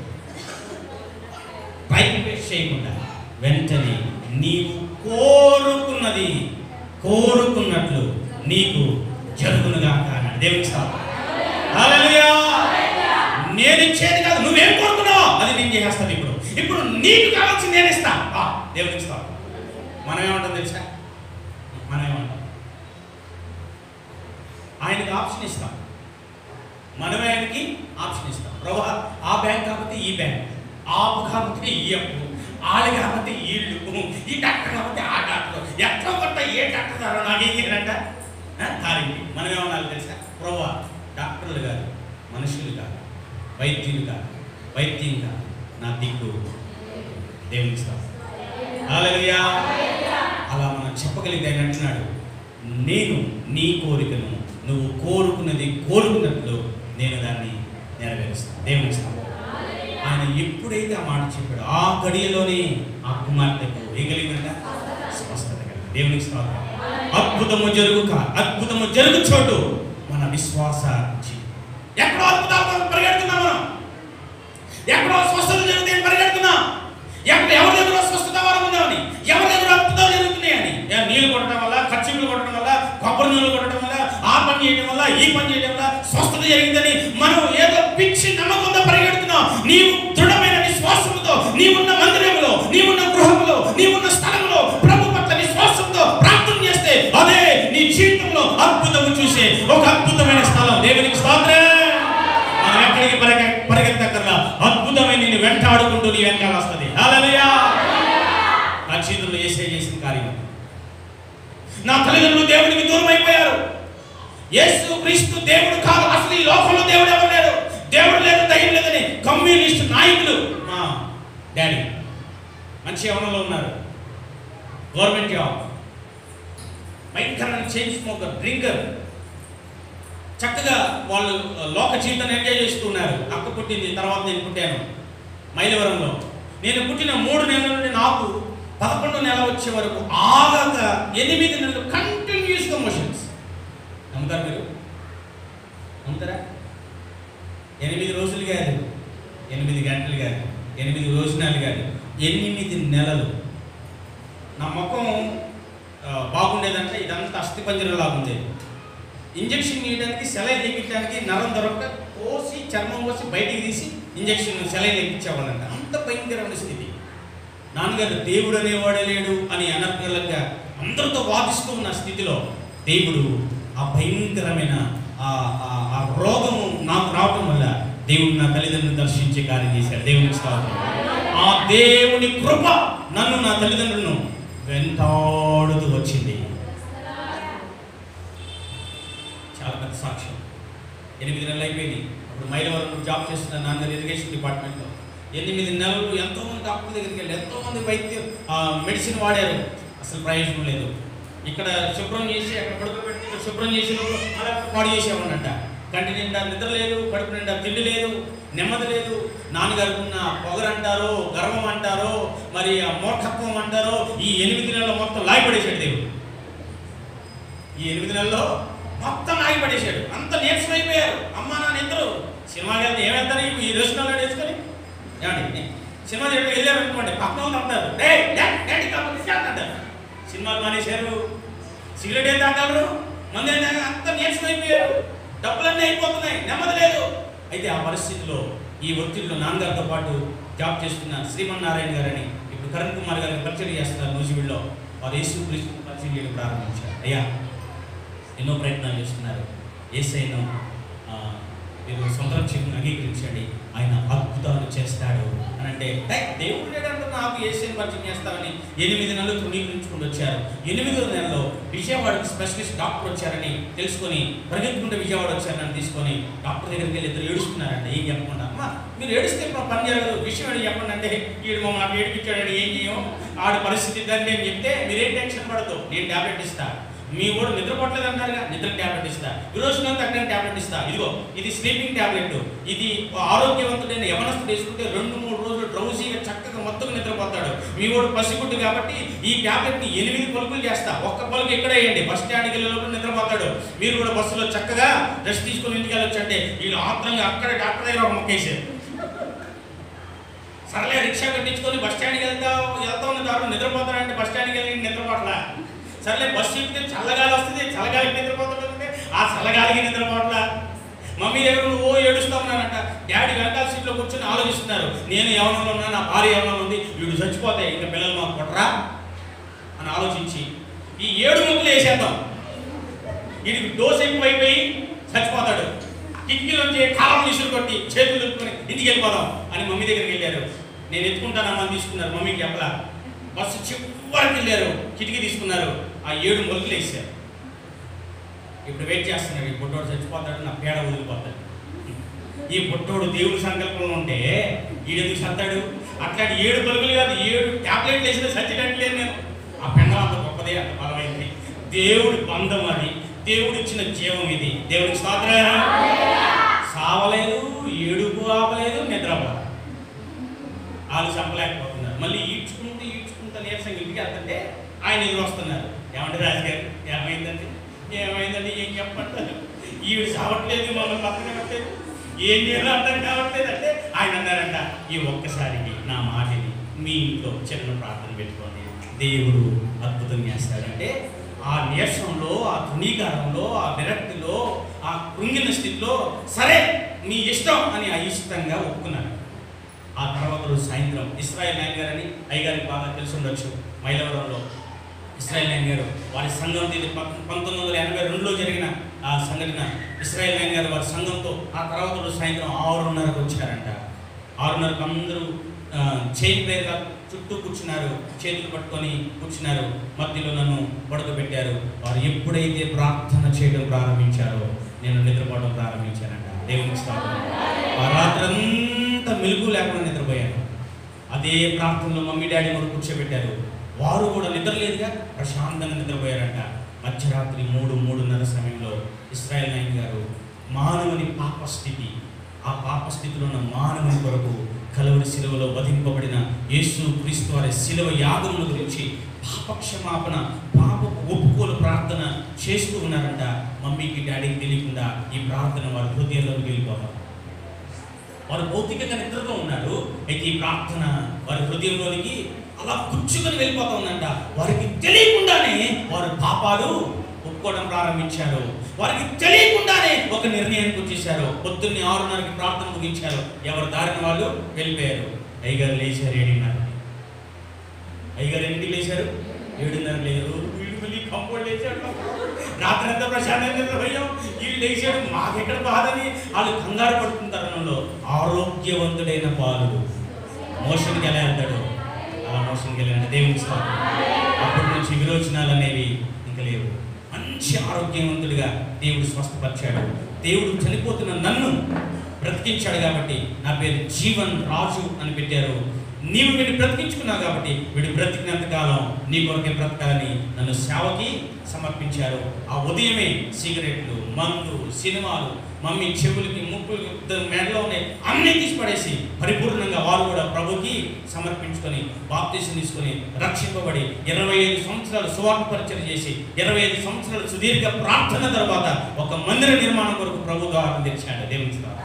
టైం వేస్ట్ చేయకుండా వెంటనే నీవు కోరుకున్నది కోరుకున్నట్లు నీకు జరుగునుగా అన్నాడు దేవునికి స్తోత్రం. హల్లెలూయా నేను ఇచ్చేది కాదు నువ్వేం కోరుకున్నావు అది నేను చేస్తాను ఇప్పుడు ఇప్పుడు నీకు కావాల్సింది నేను ఇస్తా ఆ, దేవునికి ఇస్తా మనం ఏమంటాం తెలుసా మనం ఏమంటాం ఆయనకి ఆప్షన్ ఇస్తాం మనమే ఆయనకి ఆప్షన్ ఇస్తాం ప్రభా ఆ బ్యాంక్ కాకపోతే ఈ బ్యాంక్ ఆ అప్పు కాకపోతే ఈ అప్పు ఆళ్ళు కాకపోతే వీళ్ళు ఈ డాక్టర్ కాకపోతే ఆ డాక్టర్ ఎట్లా కొట్ట ఏ డాక్టర్ ద్వారా నాకు ఏం చేయాలంట కారింటి మనం ఏమన్నా తెలుసా ప్రభా డాక్టర్లు కాదు మనుషులు కాదు వైద్యులు కాదు వైద్యం కాదు నా దిక్కు దేవునికి ఇస్తాం హల్లెలూయా అలా మనం చెప్పగలిగితే ఆయన అంటున్నాడు నేను నీ కోరికను నువ్వు కోరుకున్నది కోరుకున్నట్లు నేను దాన్ని నెరవేరుస్తాను దేవునికి ఇస్తాను ఆయన ఎప్పుడైతే ఆ మాట చెప్పాడో ఆ గడియలోనే ఆ కుమార్తెకు ఏం కలిగిందంట స్వస్థత కలిగింది దేవునికి స్తోత్రం అద్భుతము జరుగుక అద్భుతము జరుగు చోటు మన విశ్వాస జీవితం. ఎక్కడో అద్భుతాల కోసం పరిగెడుతున్నాం మనం ఎక్కడో స్వస్థత జరుగుతాయని పరిగెడుతున్నాం ఎక్కడ ఎవరి దగ్గర స్వస్థత వరం ఉందని ఎవరి దగ్గర అద్భుతాలు జరుగుతున్నాయని ఏ నీళ్లు కొట్టడం వల్ల ఖర్చులు కొట్టడం వల్ల కొబ్బరి నీళ్ళు కొట్టడం వల్ల ఆ పని చేయడం వల్ల ఈ పని చేయడం వల్ల స్వస్థత జరిగిందని మనం ఏదో పిచ్చి నమ్మకంతో పరిగెడుతున్నాం నీవు దృఢమైన విశ్వాసంతో నీవున్న మందిరంలో నీవున్న గృహంలో నీవున్న స్థలంలో ప్రభు పట్ల విశ్వాసంతో ప్రార్థన చేస్తే అదే నీ జీవితంలో అద్భుతము చూసే ఒక అద్భుతమైన స్థలం దేవునికి స్తోత్రం మనం ఎక్కడికి పరిగె పరిగెత్తక్కర్లా అద్భుతమైన నిన్ను వెంటాడుకుంటూ నీ వెనకాల వస్తుంది హల్లెలూయా నా జీవితంలో ఏసే చేసిన కార్యం నా తల్లిదండ్రులు దేవునికి దూరం అయిపోయారు యేసు క్రీస్తు దేవుడు కాదు అసలు ఈ లోకంలో దేవుడు ఎవరు లేడు దేవుడు లేదు దయ్యం లేదని కమ్యూనిస్ట్ నాయకులు మా డాడీ మంచి యవనంలో ఉన్నారు గవర్నమెంట్ జాబ్ భయంకరమైన చైన్ స్మోకర్ డ్రింకర్ చక్కగా వాళ్ళు లోక జీవితాన్ని ఎంజాయ్ చేస్తున్నారు అక్క పుట్టింది తర్వాత నేను పుట్టాను మైలవరంలో నేను పుట్టిన మూడు నెలల నుండి నాకు పదకొండు నెల వచ్చే వరకు ఆగక ఎనిమిది నెలలు కంటిన్యూస్గా మోషన్స్ నమ్ముతారు మీరు నమ్ముతారా ఎనిమిది రోజులు కాదు ఎనిమిది గంటలు కాదు ఎనిమిది రోజునాలు కాదు ఎనిమిది నెలలు నా ముఖం ఆ, బాగుండేదంటే ఇదంతా అస్థిపంజరంలాగా ఉండేది ఇంజక్షన్ ఇవ్వడానికి సెలైన్ ఎక్కించడానికి నరం దొరక్క కోసి చర్మం కోసి బయటికి తీసి ఇంజక్షన్ సెలైన్ ఎక్కించేవాళ్ళంట అంత భయంకరమైన స్థితి నాన్నగారు దేవుడు అనేవాడే లేడు అని అనర్గలంగా అందరితో వాదిస్తూ ఉన్న స్థితిలో దేవుడు ఆ భయంకరమైన ఆ ఆ- ఆ రోగము నాకు రావటం వల్ల దేవుడు నా తల్లిదండ్రులను దర్శించే కార్యం చేశాడు దేవునికి స్తోత్రం ఆ దేవుని కృప నన్ను నా తల్లిదండ్రులను వెంటాడుతూ వచ్చింది చాలా పెద్ద సాక్ష్యం ఎనిమిది నెలలు అయిపోయింది అప్పుడు మైలవరం జాబ్ చేస్తున్న నాన్నగారు ఇరిగేషన్ డిపార్ట్మెంట్లో ఎనిమిది నెలలు ఎంతో మంది డాక్టర్ దగ్గరికి వెళ్ళి ఎంతో మంది వైద్యం ఆ, మెడిసిన్ వాడారు అసలు ప్రయోజనం లేదు ఇక్కడ శుభ్రం చేసి అక్కడ పడుకోబెట్టి ఇక్కడ శుభ్రం చేసి అలా పాడు చేసేవాడంట కంటి నిండా నిద్ర లేదు కడుపు నిండా తిండి లేదు నెమ్మది లేదు నాన్నగారికి ఉన్న పొగరు అంటారో గర్వం అంటారో మరి ఆ మూర్ఖత్వం అంటారో ఈ ఎనిమిది నెలలు మొత్తం లాగిపడేశాడు దేవుడు ఈ ఎనిమిది నెలల్లో మొత్తం ఆగిపడేశాడు అంత నీరసం అయిపోయారు అమ్మ నాన్న ఇద్దరు సినిమాకి వెళ్తే ఏమేస్తారు ఈ రెస్టారెంట్ వేసుకొని ఏమండి సినిమా థియేటర్కి వెళ్ళారు అనుకోండి పక్కన వాళ్ళు అంటారు "డే, డే, డాడీ కావాలి, తీసుకెళ్ళండి" అంటారు సినిమాలు మానేశారు సిగరెట్ ఏం తాగారు మంది ఏం తాగారు? అంత నీరసం అయిపోయారు డబ్బులన్నీ అయిపోతున్నాయి నెమ్మది లేదు అయితే ఆ పరిస్థితిలో ఈ ఒత్తిడిలో నాన్నగారితో పాటు జాబ్ చేస్తున్న శ్రీమన్నారాయణ గారని ఇప్పుడు కరణ్ కుమార్ గారిని పరిచయం చేస్తున్నారు నూజివీడులో వారు యేసు క్రీస్తు పరిచయం చేయడం ప్రారంభించారు అయ్యా ఎన్నో ప్రయత్నాలు చేస్తున్నారు ఏసైను ఆ, మీరు సొంత రక్షకుని అంగీకరించండి ఆయన అద్భుతాలు చేస్తాడు అని అంటే "హే, దేవుడు లేడంటే నాకు ఏసైని పరిచయం చేస్తామని ఎనిమిది నెలలు తృణీకరించుకుంటూ వచ్చారు ఎనిమిదో నెలలో విజయవాడకి స్పెషలిస్ట్ డాక్టర్ వచ్చారని తెలుసుకొని పరిగెత్తుకుంటే విజయవాడ వచ్చారని తీసుకొని డాక్టర్ దగ్గరికి వెళ్ళి ఇద్దరు ఏడుస్తున్నారంట ఏం చెప్పకుండా అమ్మా మీరు ఏడిస్తే మా పని జరగదు విషయం ఏంటి చెప్పండి అంటే వీడు మమ్మల్ని ఏడిపించాడని ఏం చేయం ఆడి పరిస్థితి దాన్ని నేను చెప్తే మీరేం టెన్షన్ పడదు నేను టాబ్లెట్ ఇస్తా మీ కూడా నిద్రపోవట్లేదు అంటారుగా నిద్ర టాబ్లెట్ ఇస్తా ఈ రోజు నేను తగ్గని టాబ్లెట్ ఇస్తా ఇదిగో ఇది స్లీపింగ్ టాబ్లెట్ ఇది ఆరోగ్యవంతుడైన యవనస్తుడు వేసుకుంటే రెండు మూడు రోజులు డ్రౌజీగా చక్కగా మొత్తం నిద్రపోతాడు మీ వాడు పసిగుడ్డు కాబట్టి ఈ టాబ్లెట్ ని ఎనిమిది పలుకులు చేస్తా ఒక్క పలుకు ఎక్కడ వేయండి బస్ స్టాండ్కి వెళ్ళే లోపల నిద్రపోతాడు మీరు కూడా బస్సులో చక్కగా రెస్ట్ తీసుకుని ఇంటికి వెళ్ళొచ్చు అంటే వీళ్ళు ఆత్రంగా అక్కడ డాక్టర్ దగ్గర ఒక మొక్కేసారు సర్లే రిక్షా కట్టించుకొని బస్ స్టాండ్కి వెళ్తా వెళ్తా ఉన్న దారులు నిద్రపోతాడంటే బస్ స్టాండ్కి వెళ్ళి నిద్రపోట్లా సర్లే బస్సు ఎక్కితే చల్లగాలి వస్తుంది చల్లగాలికి నిద్రపోతాడంటే ఆ చల్లగాలికి నిద్రపోట్లా మమ్మీ దగ్గర నుండి ఓ ఏడుస్తా ఉన్నానంట డాడీ వెనకాల సీట్లో కూర్చొని ఆలోచిస్తున్నారు నేను యవనంలో ఉన్నా నా భార్య యవనంలో ఉంది వీడు చచ్చిపోతే ఇంకా పిల్లలు మాకు కొట్టరా అని ఆలోచించి ఈ ఏడు ముక్కలు వేసేద్దాం వీడికి డోస్ ఎక్కువైపోయి చచ్చిపోతాడు కిటికీలోంచి కాలం విసురు కొట్టి చేతులు దుక్కుని ఇంటికి వెళ్ళిపోదాం అని మమ్మీ దగ్గరికి వెళ్ళారు నేను ఎత్తుకుంటానమ్మా అని తీసుకున్నారు మమ్మీకి చెప్పలా బస్సు చివరికి వెళ్ళారు కిటికీ తీసుకున్నారు ఆ ఏడు మొలకలు వేసారు ఇప్పుడు వెయిట్ చేస్తున్నాడు ఈ బుట్టోడు చచ్చిపోతాడు నా పేడ వదిలిపోతాడు ఈ బుట్టోడు దేవుడి సంకల్పంలో ఉంటే ఈడెందుకు సత్తాడు అట్లాంటి ఏడు పలుకులు కాదు ఏడు టాబ్లెట్లు వేసిన సచ్చినట్టు లేదు నేను ఆ పెండం అంత గొప్పదే అంత బలమైంది దేవుడి బంధం అది దేవుడు ఇచ్చిన జీవం ఇది దేవుడికి స్తోత్ర సావలేదు ఏడుపు ఆపలేదు నిద్రపోలేదు వాళ్ళు చంపలేకపోతున్నారు మళ్ళీ ఈడ్చుకుంటూ ఈడ్చుకుంటూ నీరసంగా ఇంటికి వెళ్తుంటే ఆయన ఎదురు వస్తున్నారు ఏమంటే రాజుగారు ఏమైందండి ఏమైందండి ఏం చెప్పంటారు ఈవిడ చావట్లేదు మమ్మల్ని పక్కన పెట్టలేదు ఏం చేయాలో అర్థం కావట్లేదు అంటే ఆయన అన్నారంట ఈ ఒక్కసారికి నా మాటని మీ ఇంట్లో చిన్న ప్రార్థన పెట్టుకోండి దేవుడు అద్భుతం చేస్తాడంటే ఆ నీరసంలో ఆ తృణీకారంలో ఆ విరక్తిలో ఆ కృంగిన స్థితిలో సరే నీ ఇష్టం అని అయిష్టంగా ఒప్పుకున్నాను ఆ తర్వాత రోజు సాయంత్రం ఇస్రాయల్ నాయన్ గారు అని అయ్యగారికి బాగా తెలిసి ఉండొచ్చు మైలవరంలో ఇస్రాయల్ నాయన్ గారు వారి సంఘం ఇది పం- పంతొమ్మిది వందల ఎనభై రెండులో జరిగిన ఆ సంఘటన ఇస్రాయల్ నాయన్ గారు వారి సంఘంతో ఆ తర్వాత రోజు సాయంత్రం ఆరున్నరకు వచ్చారంట ఆరున్నరకు అందరూ ఆ, చైన్ ప్రేయర్గా చుట్టూ కూర్చున్నారు చేతులు పట్టుకొని కూర్చున్నారు మధ్యలో నన్ను పడుకోబెట్టారు వారు ఎప్పుడైతే ప్రార్థన చేయడం ప్రారంభించారో నేను నిద్రపోవడం ప్రారంభించానంట దేవునికి స్తోత్రం ఆ రాత్రంతా మెలుగు లేకుండా నిద్రపోయాను అదే ప్రార్థనలో మమ్మీ డాడీ కూడా కూర్చోబెట్టారు వారు కూడా నిద్రలేదుగా ప్రశాంతంగా నిద్రపోయారంట మధ్యరాత్రి మూడు మూడున్నర సమయంలో ఇస్రాయల్ నాయన్ గారు మానవుని పాప స్థితి ఆ పాప స్థితిలో ఉన్న మానవుని కొరకు కలవరి శిలువలో వధింపబడిన యేసు క్రీస్తు వారి శిలువ యాగముల గురించి పాప క్షమాపణ పాప ఒప్పుకోలు ప్రార్థన చేస్తూ ఉన్నారంట మమ్మీకి డాడీకి తెలియకుండా ఈ ప్రార్థన వారి హృదయంలోకి వెళ్ళిపోతారు వారు భౌతికంగా నిద్రలో ఉన్నారు అయితే ఈ ప్రార్థన వారి హృదయంలోనికి అలా గుచ్చుకొని వెళ్ళిపోతా ఉందంట వారికి తెలియకుండానే వారు పాపాలు ఒప్పుకోవడం ప్రారంభించారు వారికి తెలియకుండానే ఒక నిర్ణయానికి వచ్చేసారు పొద్దున్నే ఆరున్నరకి ప్రార్థన ముగించారు ఎవరి దారిని వాళ్ళు వెళ్ళిపోయారు అయ్యగారు లేచారు ఏడున్నర అయ్యగారు ఎన్నింటికి లేచారు ఏడున్నర లేరు వీళ్ళు మళ్ళీ కంపౌండ్ లేచాడు రాత్రి అంతా ప్రశాంతంగా నిద్రపోయాం వీళ్ళు లేచాడు మాకెక్కడ బాధని వాళ్ళు కంగారు పడుతున్న తరుణంలో ఆరోగ్యవంతుడైన బాలుడు మోషన్కి ఎలా వెళ్తాడు అలా మోషన్కి వెళ్ళాడు దేవునికి స్తోత్రం. అప్పటి నుంచి విరోచనాలు అనేవి ఇంకా లేవు మంచి ఆరోగ్యవంతుడిగా దేవుడు స్వస్థపరిచాడు దేవుడు చనిపోతున్న నన్ను బ్రతికించాడు కాబట్టి నా పేరు జీవన్ రాజు అని పెట్టారు నీవు వీడిని బ్రతికించుకున్నావు కాబట్టి వీడు బ్రతికినంత కాలం నీ కొరకే బ్రతకాలని నన్ను సేవకి సమర్పించారు ఆ ఉదయమే సిగరెట్లు మందు సినిమాలు మమ్మీ చెవులకి ముక్కులకి మెడలో ఉన్నాయి అన్నీ తీసి పడేసి పరిపూర్ణంగా వారు కూడా ప్రభుకి సమర్పించుకొని బాప్తీసం తీసుకొని రక్షింపబడి ఇరవై ఐదు సంవత్సరాలు సువార్త పరిచయం చేసి ఇరవై ఐదు సంవత్సరాలు సుదీర్ఘ ప్రార్థన తర్వాత ఒక మందిర నిర్మాణం కొరకు ప్రభు ద్వారా తెచ్చాడు దేవుని స్తోత్రం.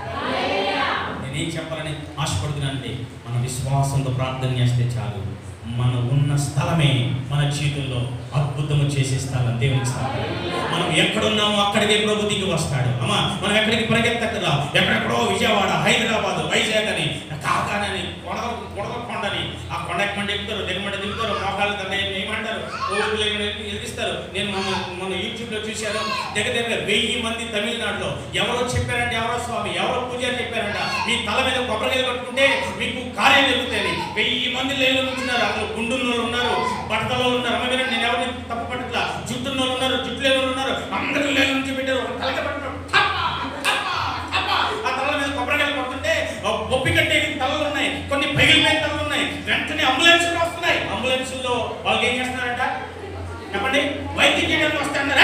నేనేం చెప్పాలని ఆశపడుతున్నానంటే మన విశ్వాసంతో ప్రార్థన చేస్తే చాలు మన ఉన్న స్థలమే మన జీవితంలో అద్భుతము చేసే స్థలం దేవుని స్థలం మనం ఎక్కడున్నామో అక్కడికే ప్రభు దిగి వస్తాడు అమ్మా మనం ఎక్కడికి పరిగెత్తక్కదా ఎక్కడెక్కడో విజయవాడ హైదరాబాద్ వైజాగ్ అని కాకానని కొడగ కొడగకొండని ఆ కొండ ఎక్కమంటే ఎక్కుతారు దిగమంటే దిగుతారు మోకాలు దండ ఏమంటారు రోజులు ఎదిగిస్తారు నేను మన మన యూట్యూబ్లో చూశాను దగ్గర దగ్గర వెయ్యి మంది తమిళనాడులో ఎవరో చెప్పారంటే ఎవరో స్వామి ఎవరో పూజారి చెప్పారంట మీ తల మీద కొబ్బరికాయలు కట్టుకుంటే మీకు కార్యం జరుగుతాయని వెయ్యి మంది లేని ఉంటున్నారు అందులో గుండున్నోళ్ళు ఉన్నారు బట్టలో ఉన్నారు అమ్మ వినండి, నేను ఎవరిని తప్పు పట్టట్లా జుట్టున్నోళ్ళు ఉన్నారు జుట్టు లేని వాళ్ళు ఉన్నారు అందరూ లేని నుంచి పెట్టారు ఒక తలక పట్టుకున్నారు టప్పా, టప్పా, టప్పా. ఆ తల మీద కొబ్బరికాయలు కొడుతుంటే ఒప్పి కట్టే తలలు ఉన్నాయి కొన్ని పగిలిపోయిన తలలు ఉన్నాయి వెంటనే అంబులెన్సులు వస్తున్నాయి అంబులెన్సుల్లో వాళ్ళకి ఏం చేస్తున్నారంట చెప్పండి వైద్యం చేయడానికి వస్తే అన్నారా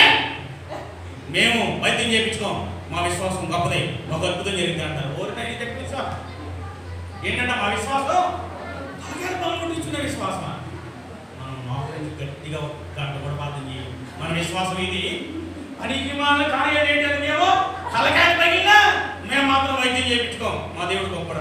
మేము వైద్యం చేయించుకోం మా విశ్వాసం గొప్పదే ఒక అద్భుతం జరిగింది అంటారు ఓరినైనా ఇది ఎక్కడ విశ్వాసం ఏంటంటే మా విశ్వాసం తలకాయలు పగలగొట్టించుకునే విశ్వాసమా మనం మోకరించి గట్టిగా ఒక గంట కూడా ప్రార్థన చేయం మన విశ్వాసం ఇది పనికి మన కార్యాలు ఏంటంటే మేము తలకాయలు తగిలినా మేము మాత్రం వైద్యం చేయించుకోం మా దేవుడు గొప్పడా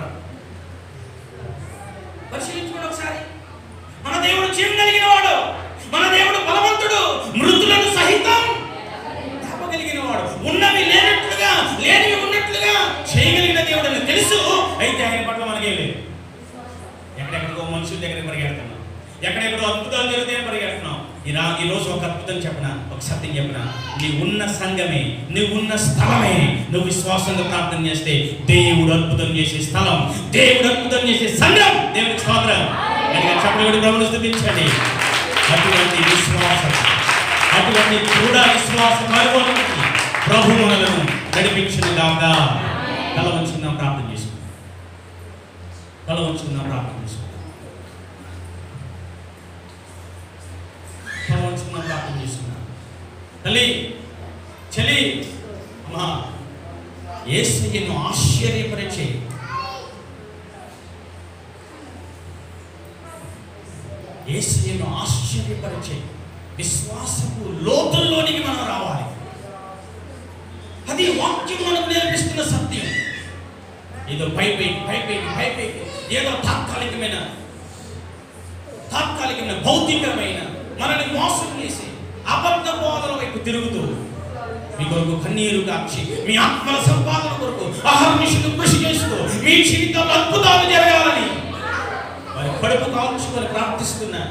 పరిశీలించుకోండి ఒకసారి మన దేవుడు జీవం కలిగిన వాడు మన దేవుడు బలవంతుడు మృతులను సహితం లేపగలిగిన వాడు ఉన్నవి లేనట్లుగా లేనివి ఉన్నట్లుగా చేయగలిగిన దేవుడు అని తెలుసు అయితే ఆయన పట్ల మనకేం లేదు ఎక్కడెక్కడికో మనుషుల దగ్గరికి పరిగెడుతున్నాం ఎక్కడెక్కడో అద్భుతాలు జరుగుతాయని పరిగెడుతున్నాం ఈ రా ఈ రోజు ఒక అద్భుతం చెప్పనా ఒక సత్యం చెప్పనా నీ ఉన్న సంఘమే నీ ఉన్న స్థలమే నువ్వు విశ్వాసంగా ప్రార్థన చేస్తే దేవుడు అద్భుతం చేసే స్థలం దేవుడు అద్భుతం చేసే సంఘం దేవుడికి స్తోత్రం కనుక చెప్పబడి ప్రభుని స్థుతించండి అటువంటి విశ్వాసం అటువంటి దృఢ విశ్వాసం అనుభవానికి ప్రభు మనలను నడిపించిన కాగా తల ఉంచుకుందాం ప్రార్థన చేసుకుందాం తల ఉంచుకుందాం ప్రార్థన చేసుకుందాం తల ఉంచుకుందాం ప్రార్థన చేసుకుందాం తల్లి చెల్లి అమ్మా ఏసయ్యను ఆశ్చర్యపరిచే ఏసయ్యను ఆశ్చర్యపరిచే విశ్వాసపు లోతుల్లోనికి మనం రావాలి అది వాక్యం మనకు నేర్పిస్తున్న సత్యం ఏదో పైపైకి పైపైకి పైపైకి ఏదో తాత్కాలికమైన తాత్కాలికమైన భౌతికమైన మనల్ని మోసం చేసి అబద్ధ బోధల వైపు తిరుగుతూ మీ కొరకు కన్నీరు కాచి మీ ఆత్మల సంపాదన కొరకు అహర్నిశలు కృషి చేస్తూ మీ జీవితంలో అద్భుతాలు జరగాలని వారి కడుపు కాల్చుకొని ప్రార్థిస్తున్నారు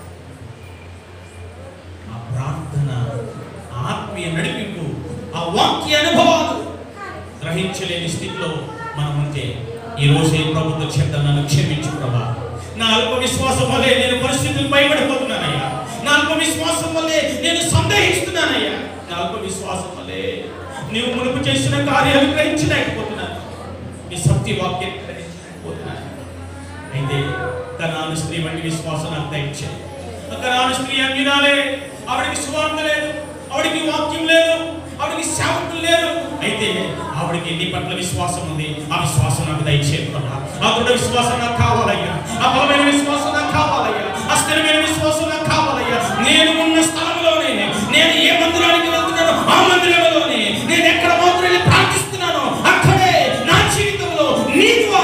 ఆ ప్రార్థన ఆ ఆత్మీయ నడిపింపు ఆ వాక్య అనుభవాలు గ్రహించలేని స్థితిలో మనం ఉంటే ఈ రోజే ప్రభుత్వ చెత్త నన్ను క్షమించు ప్రభా నా అల్ప విశ్వాసం వల్లే నేను పరిస్థితులు భయపడిపోతున్నానయ్యా నా అల్ప విశ్వాసం వల్లే నేను సందేహిస్తున్నానయ్యా నా అల్ప విశ్వాసం వల్లే నీవు మునుపు చేసిన కార్యాలు గ్రహించలేకపోతున్నాను నీ సత్య వాక్యం గ్రహించలేకపోతున్నాను అయితే కనాను స్త్రీ వంటి విశ్వాసం నాకు దయచేయి కనాను స్త్రీ అంగినాలే ఆవిడకి సువార్త లేదు ఆవిడకి వాక్యం లేదు ఆవిడకి సేవకులు లేరు అయితే ఆవిడకి నీ పట్ల విశ్వాసం ఉంది ఆ విశ్వాసం నాకు దయచేయి ప్రభా ఆ దృఢ విశ్వాసం నాకు కావాలయ్యా ఆ బలమైన విశ్వాసం నాకు కావాలయ్యా ఆ స్థిరమైన విశ్వాసం నాకు కావాలయ్యా నేను ఉన్న స్థలంలోనే నేను ఏ మందిరానికి వెళ్తున్నానో ఆ మందిరంలోనే నేను ఎక్కడ మాత్రం వెళ్ళి ప్రార్థిస్తున్నానో అక్కడే నా జీవితంలో నీ ద్వారా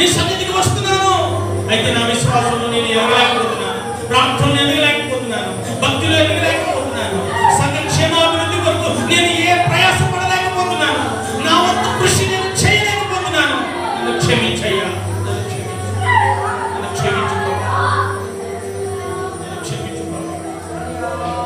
నీ సన్నిధికి వస్తున్నాను అయితే నా విశ్వాసంలో నేను ఎదగలేకపోతున్నాను ప్రార్థనలు ఎదగలేకపోతున్నాను భక్తిలో ఎదగలేకపోతున్నాను సంఘ క్షేమాభివృద్ధి కొరకు నేను ఏ ప్రయాస పడలేకపోతున్నాను నా వంతు కృషి నేను చేయలేకపోతున్నాను నన్ను క్షమించయ్యా నన్ను క్షమించు నన్ను క్షమించు ప్రభా. నన్ను క్షమించు ప్రభా.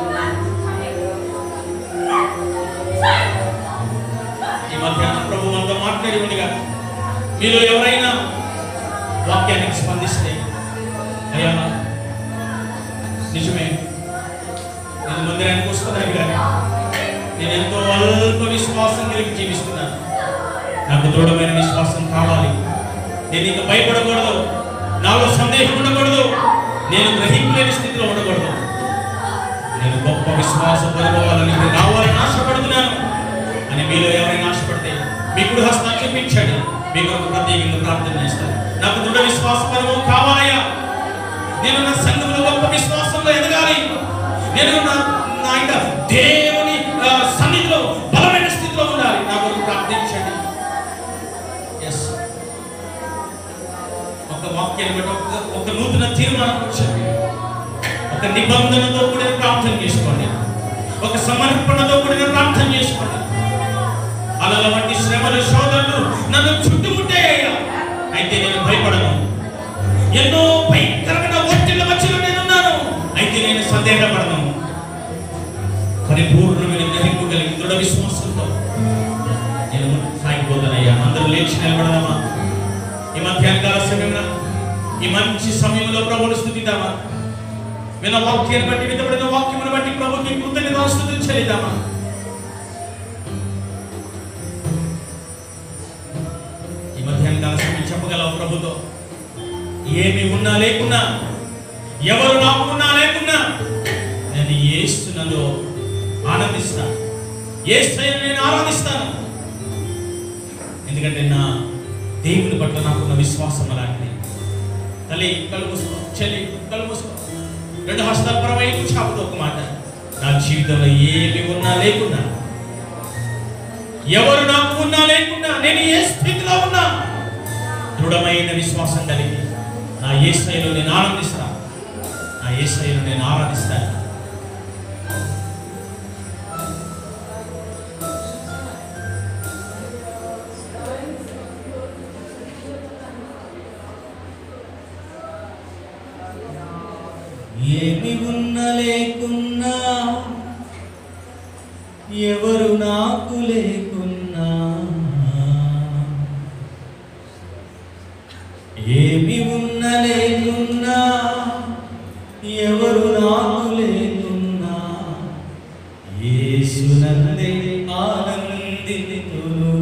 ఈ మధ్యాహ్నం ప్రభు మనతో మాట్లాడి ఉండగా మీలో ఎవరైనా వాక్యానికి స్పందిస్తే అయ్యా నిజమే నేను మందిరానికి వస్తున్నాను కానీ నేను ఎంతో అల్ప విశ్వాసం కలిగి జీవిస్తున్నాను నాకు దృఢమైన విశ్వాసం కావాలి నేను ఇంకా భయపడకూడదు నాలో సందేహం ఉండకూడదు నేను గ్రహించలేని స్థితిలో ఉండకూడదు నేను గొప్ప విశ్వాస అనుభవాలని రావాలని ఆశపడుతున్నాను అని మీలో ఎవరైనా ఆశపడితే మీ కుడి హస్తాన్ని చూపించండి మీ కొరకు ప్రత్యేకంగా ప్రార్థన చేస్తాను నాకు దృఢ విశ్వాస అనుభవం కావాలయ్యా నేను నా సంఘంలో గొప్ప విశ్వాసంలో ఎదగాలి నేను నా నా యొక్క దేవుని ఆ, సన్నిధిలో బలమైన స్థితిలో ఉండాలి నా కొరకు ప్రార్థించండి ఎస్ ఒక వాక్యాన్ని బట్టి ఒక ఒక నూతన తీర్మానం వచ్చండి ఒక నిబంధనతో కూడిన ప్రార్థన చేసుకోండి ఒక సమర్పణతో కూడిన ప్రార్థన చేసుకోండి అలల వంటి శ్రమలు శోధనలు నన్ను చుట్టుముట్టాయ్యా అయితే నేను భయపడను ఎన్నో భయంకరమైన ఒత్తిళ్ల మధ్యలో నేనున్నాను అయితే నేను సందేహపడను పరిపూర్ణమైన గ్రహింపు కలిగి దృఢ విశ్వాసంతో నేను సాగిపోతానయ్యా అందరూ లేచి నిలబడదామా ఈ మధ్యాహ్న కాల సమయంలో ఈ మంచి సమయంలో ప్రభుని స్థుతిద్దామా విన్న వాక్యాన్ని బట్టి విధపడిన వాక్యమును బట్టి ప్రభుకి కృతజ్ఞత స్థుతులు చెల్లిద్దామా ఈ మధ్యాహ్న కాల సమయం చెప్పగలవు ప్రభుతో ఏమి ఉన్నా లేకున్నా ఎవరు నాకు ఉన్నా లేకున్నా నేను ఏస్తున్నదో ఆనందిస్తాను ఏస్తయ్యను నేను ఆరాధిస్తాను ఎందుకంటే నా దేవుని పట్ల నాకున్న విశ్వాసం అలాంటిది తల్లి కళ్ళు మూసుకో చెల్లి కళ్ళు మూసుకో రెండు హస్తాల పరవైపు చాపుతో ఒక మాట నా జీవితంలో ఏమి ఉన్నా లేకున్నా ఎవరు నాకు ఉన్నా లేకున్నా నేను ఏ స్థితిలో ఉన్నా దృఢమైన విశ్వాసం కలిగి నా ఏ స్థాయిలో నేను ఆనందిస్తాను నా ఏ స్థాయిలో నేను ఆరాధిస్తాను ఏమి ఉన్నా లేకున్నా ఎవరు నాకు లేకున్నా ఏమి ఉన్న లేకున్నా ఎవరు నాకు లేకున్నా యేసునందే ఆనందితులు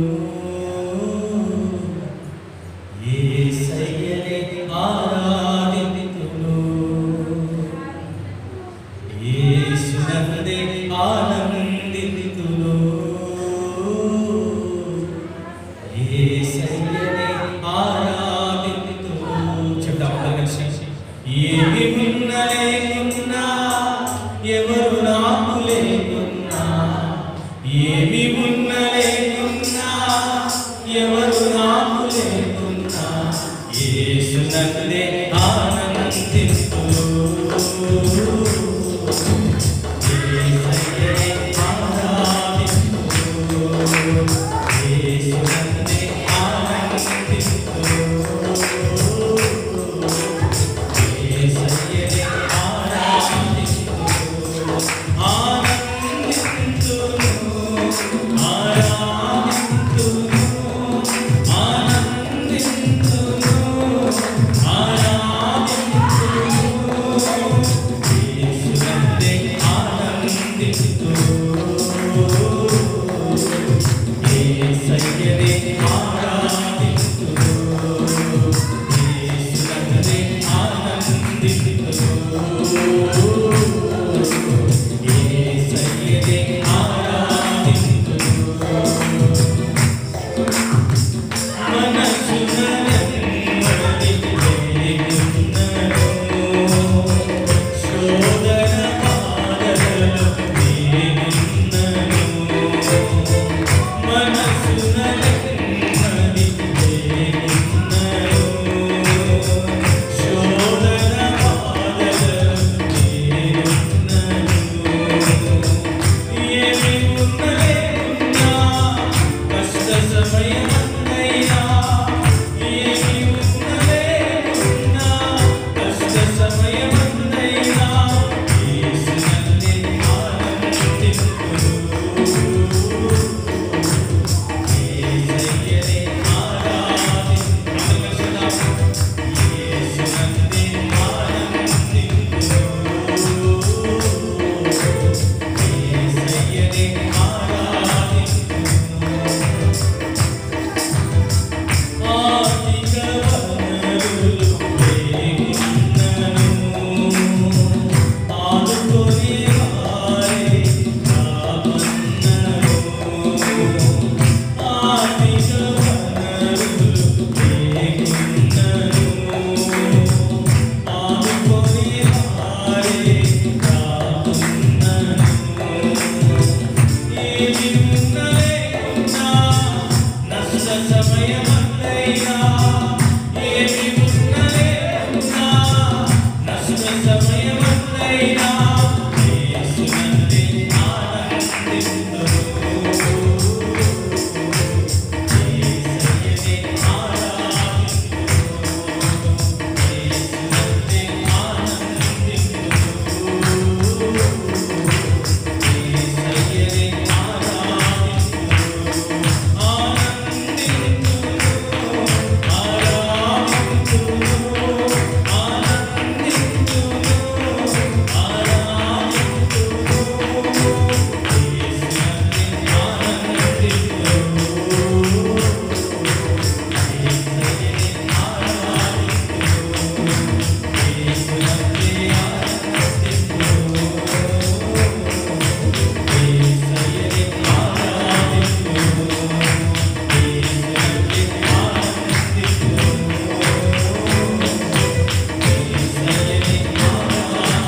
యేసయ్యనే ఆరాధితులు యేసునందే ఆనందితులు యేసయ్యనే ఆరాధితులు చెప్దాం అందరం కలిసి ఏమి ఉన్న లేకున్నా ఎవరు నాకు లేకున్నా ఏమి ఉన్న లేకున్నా ఎవరు నాకు లేకున్నా యేసునందే ఆనందిస్తూ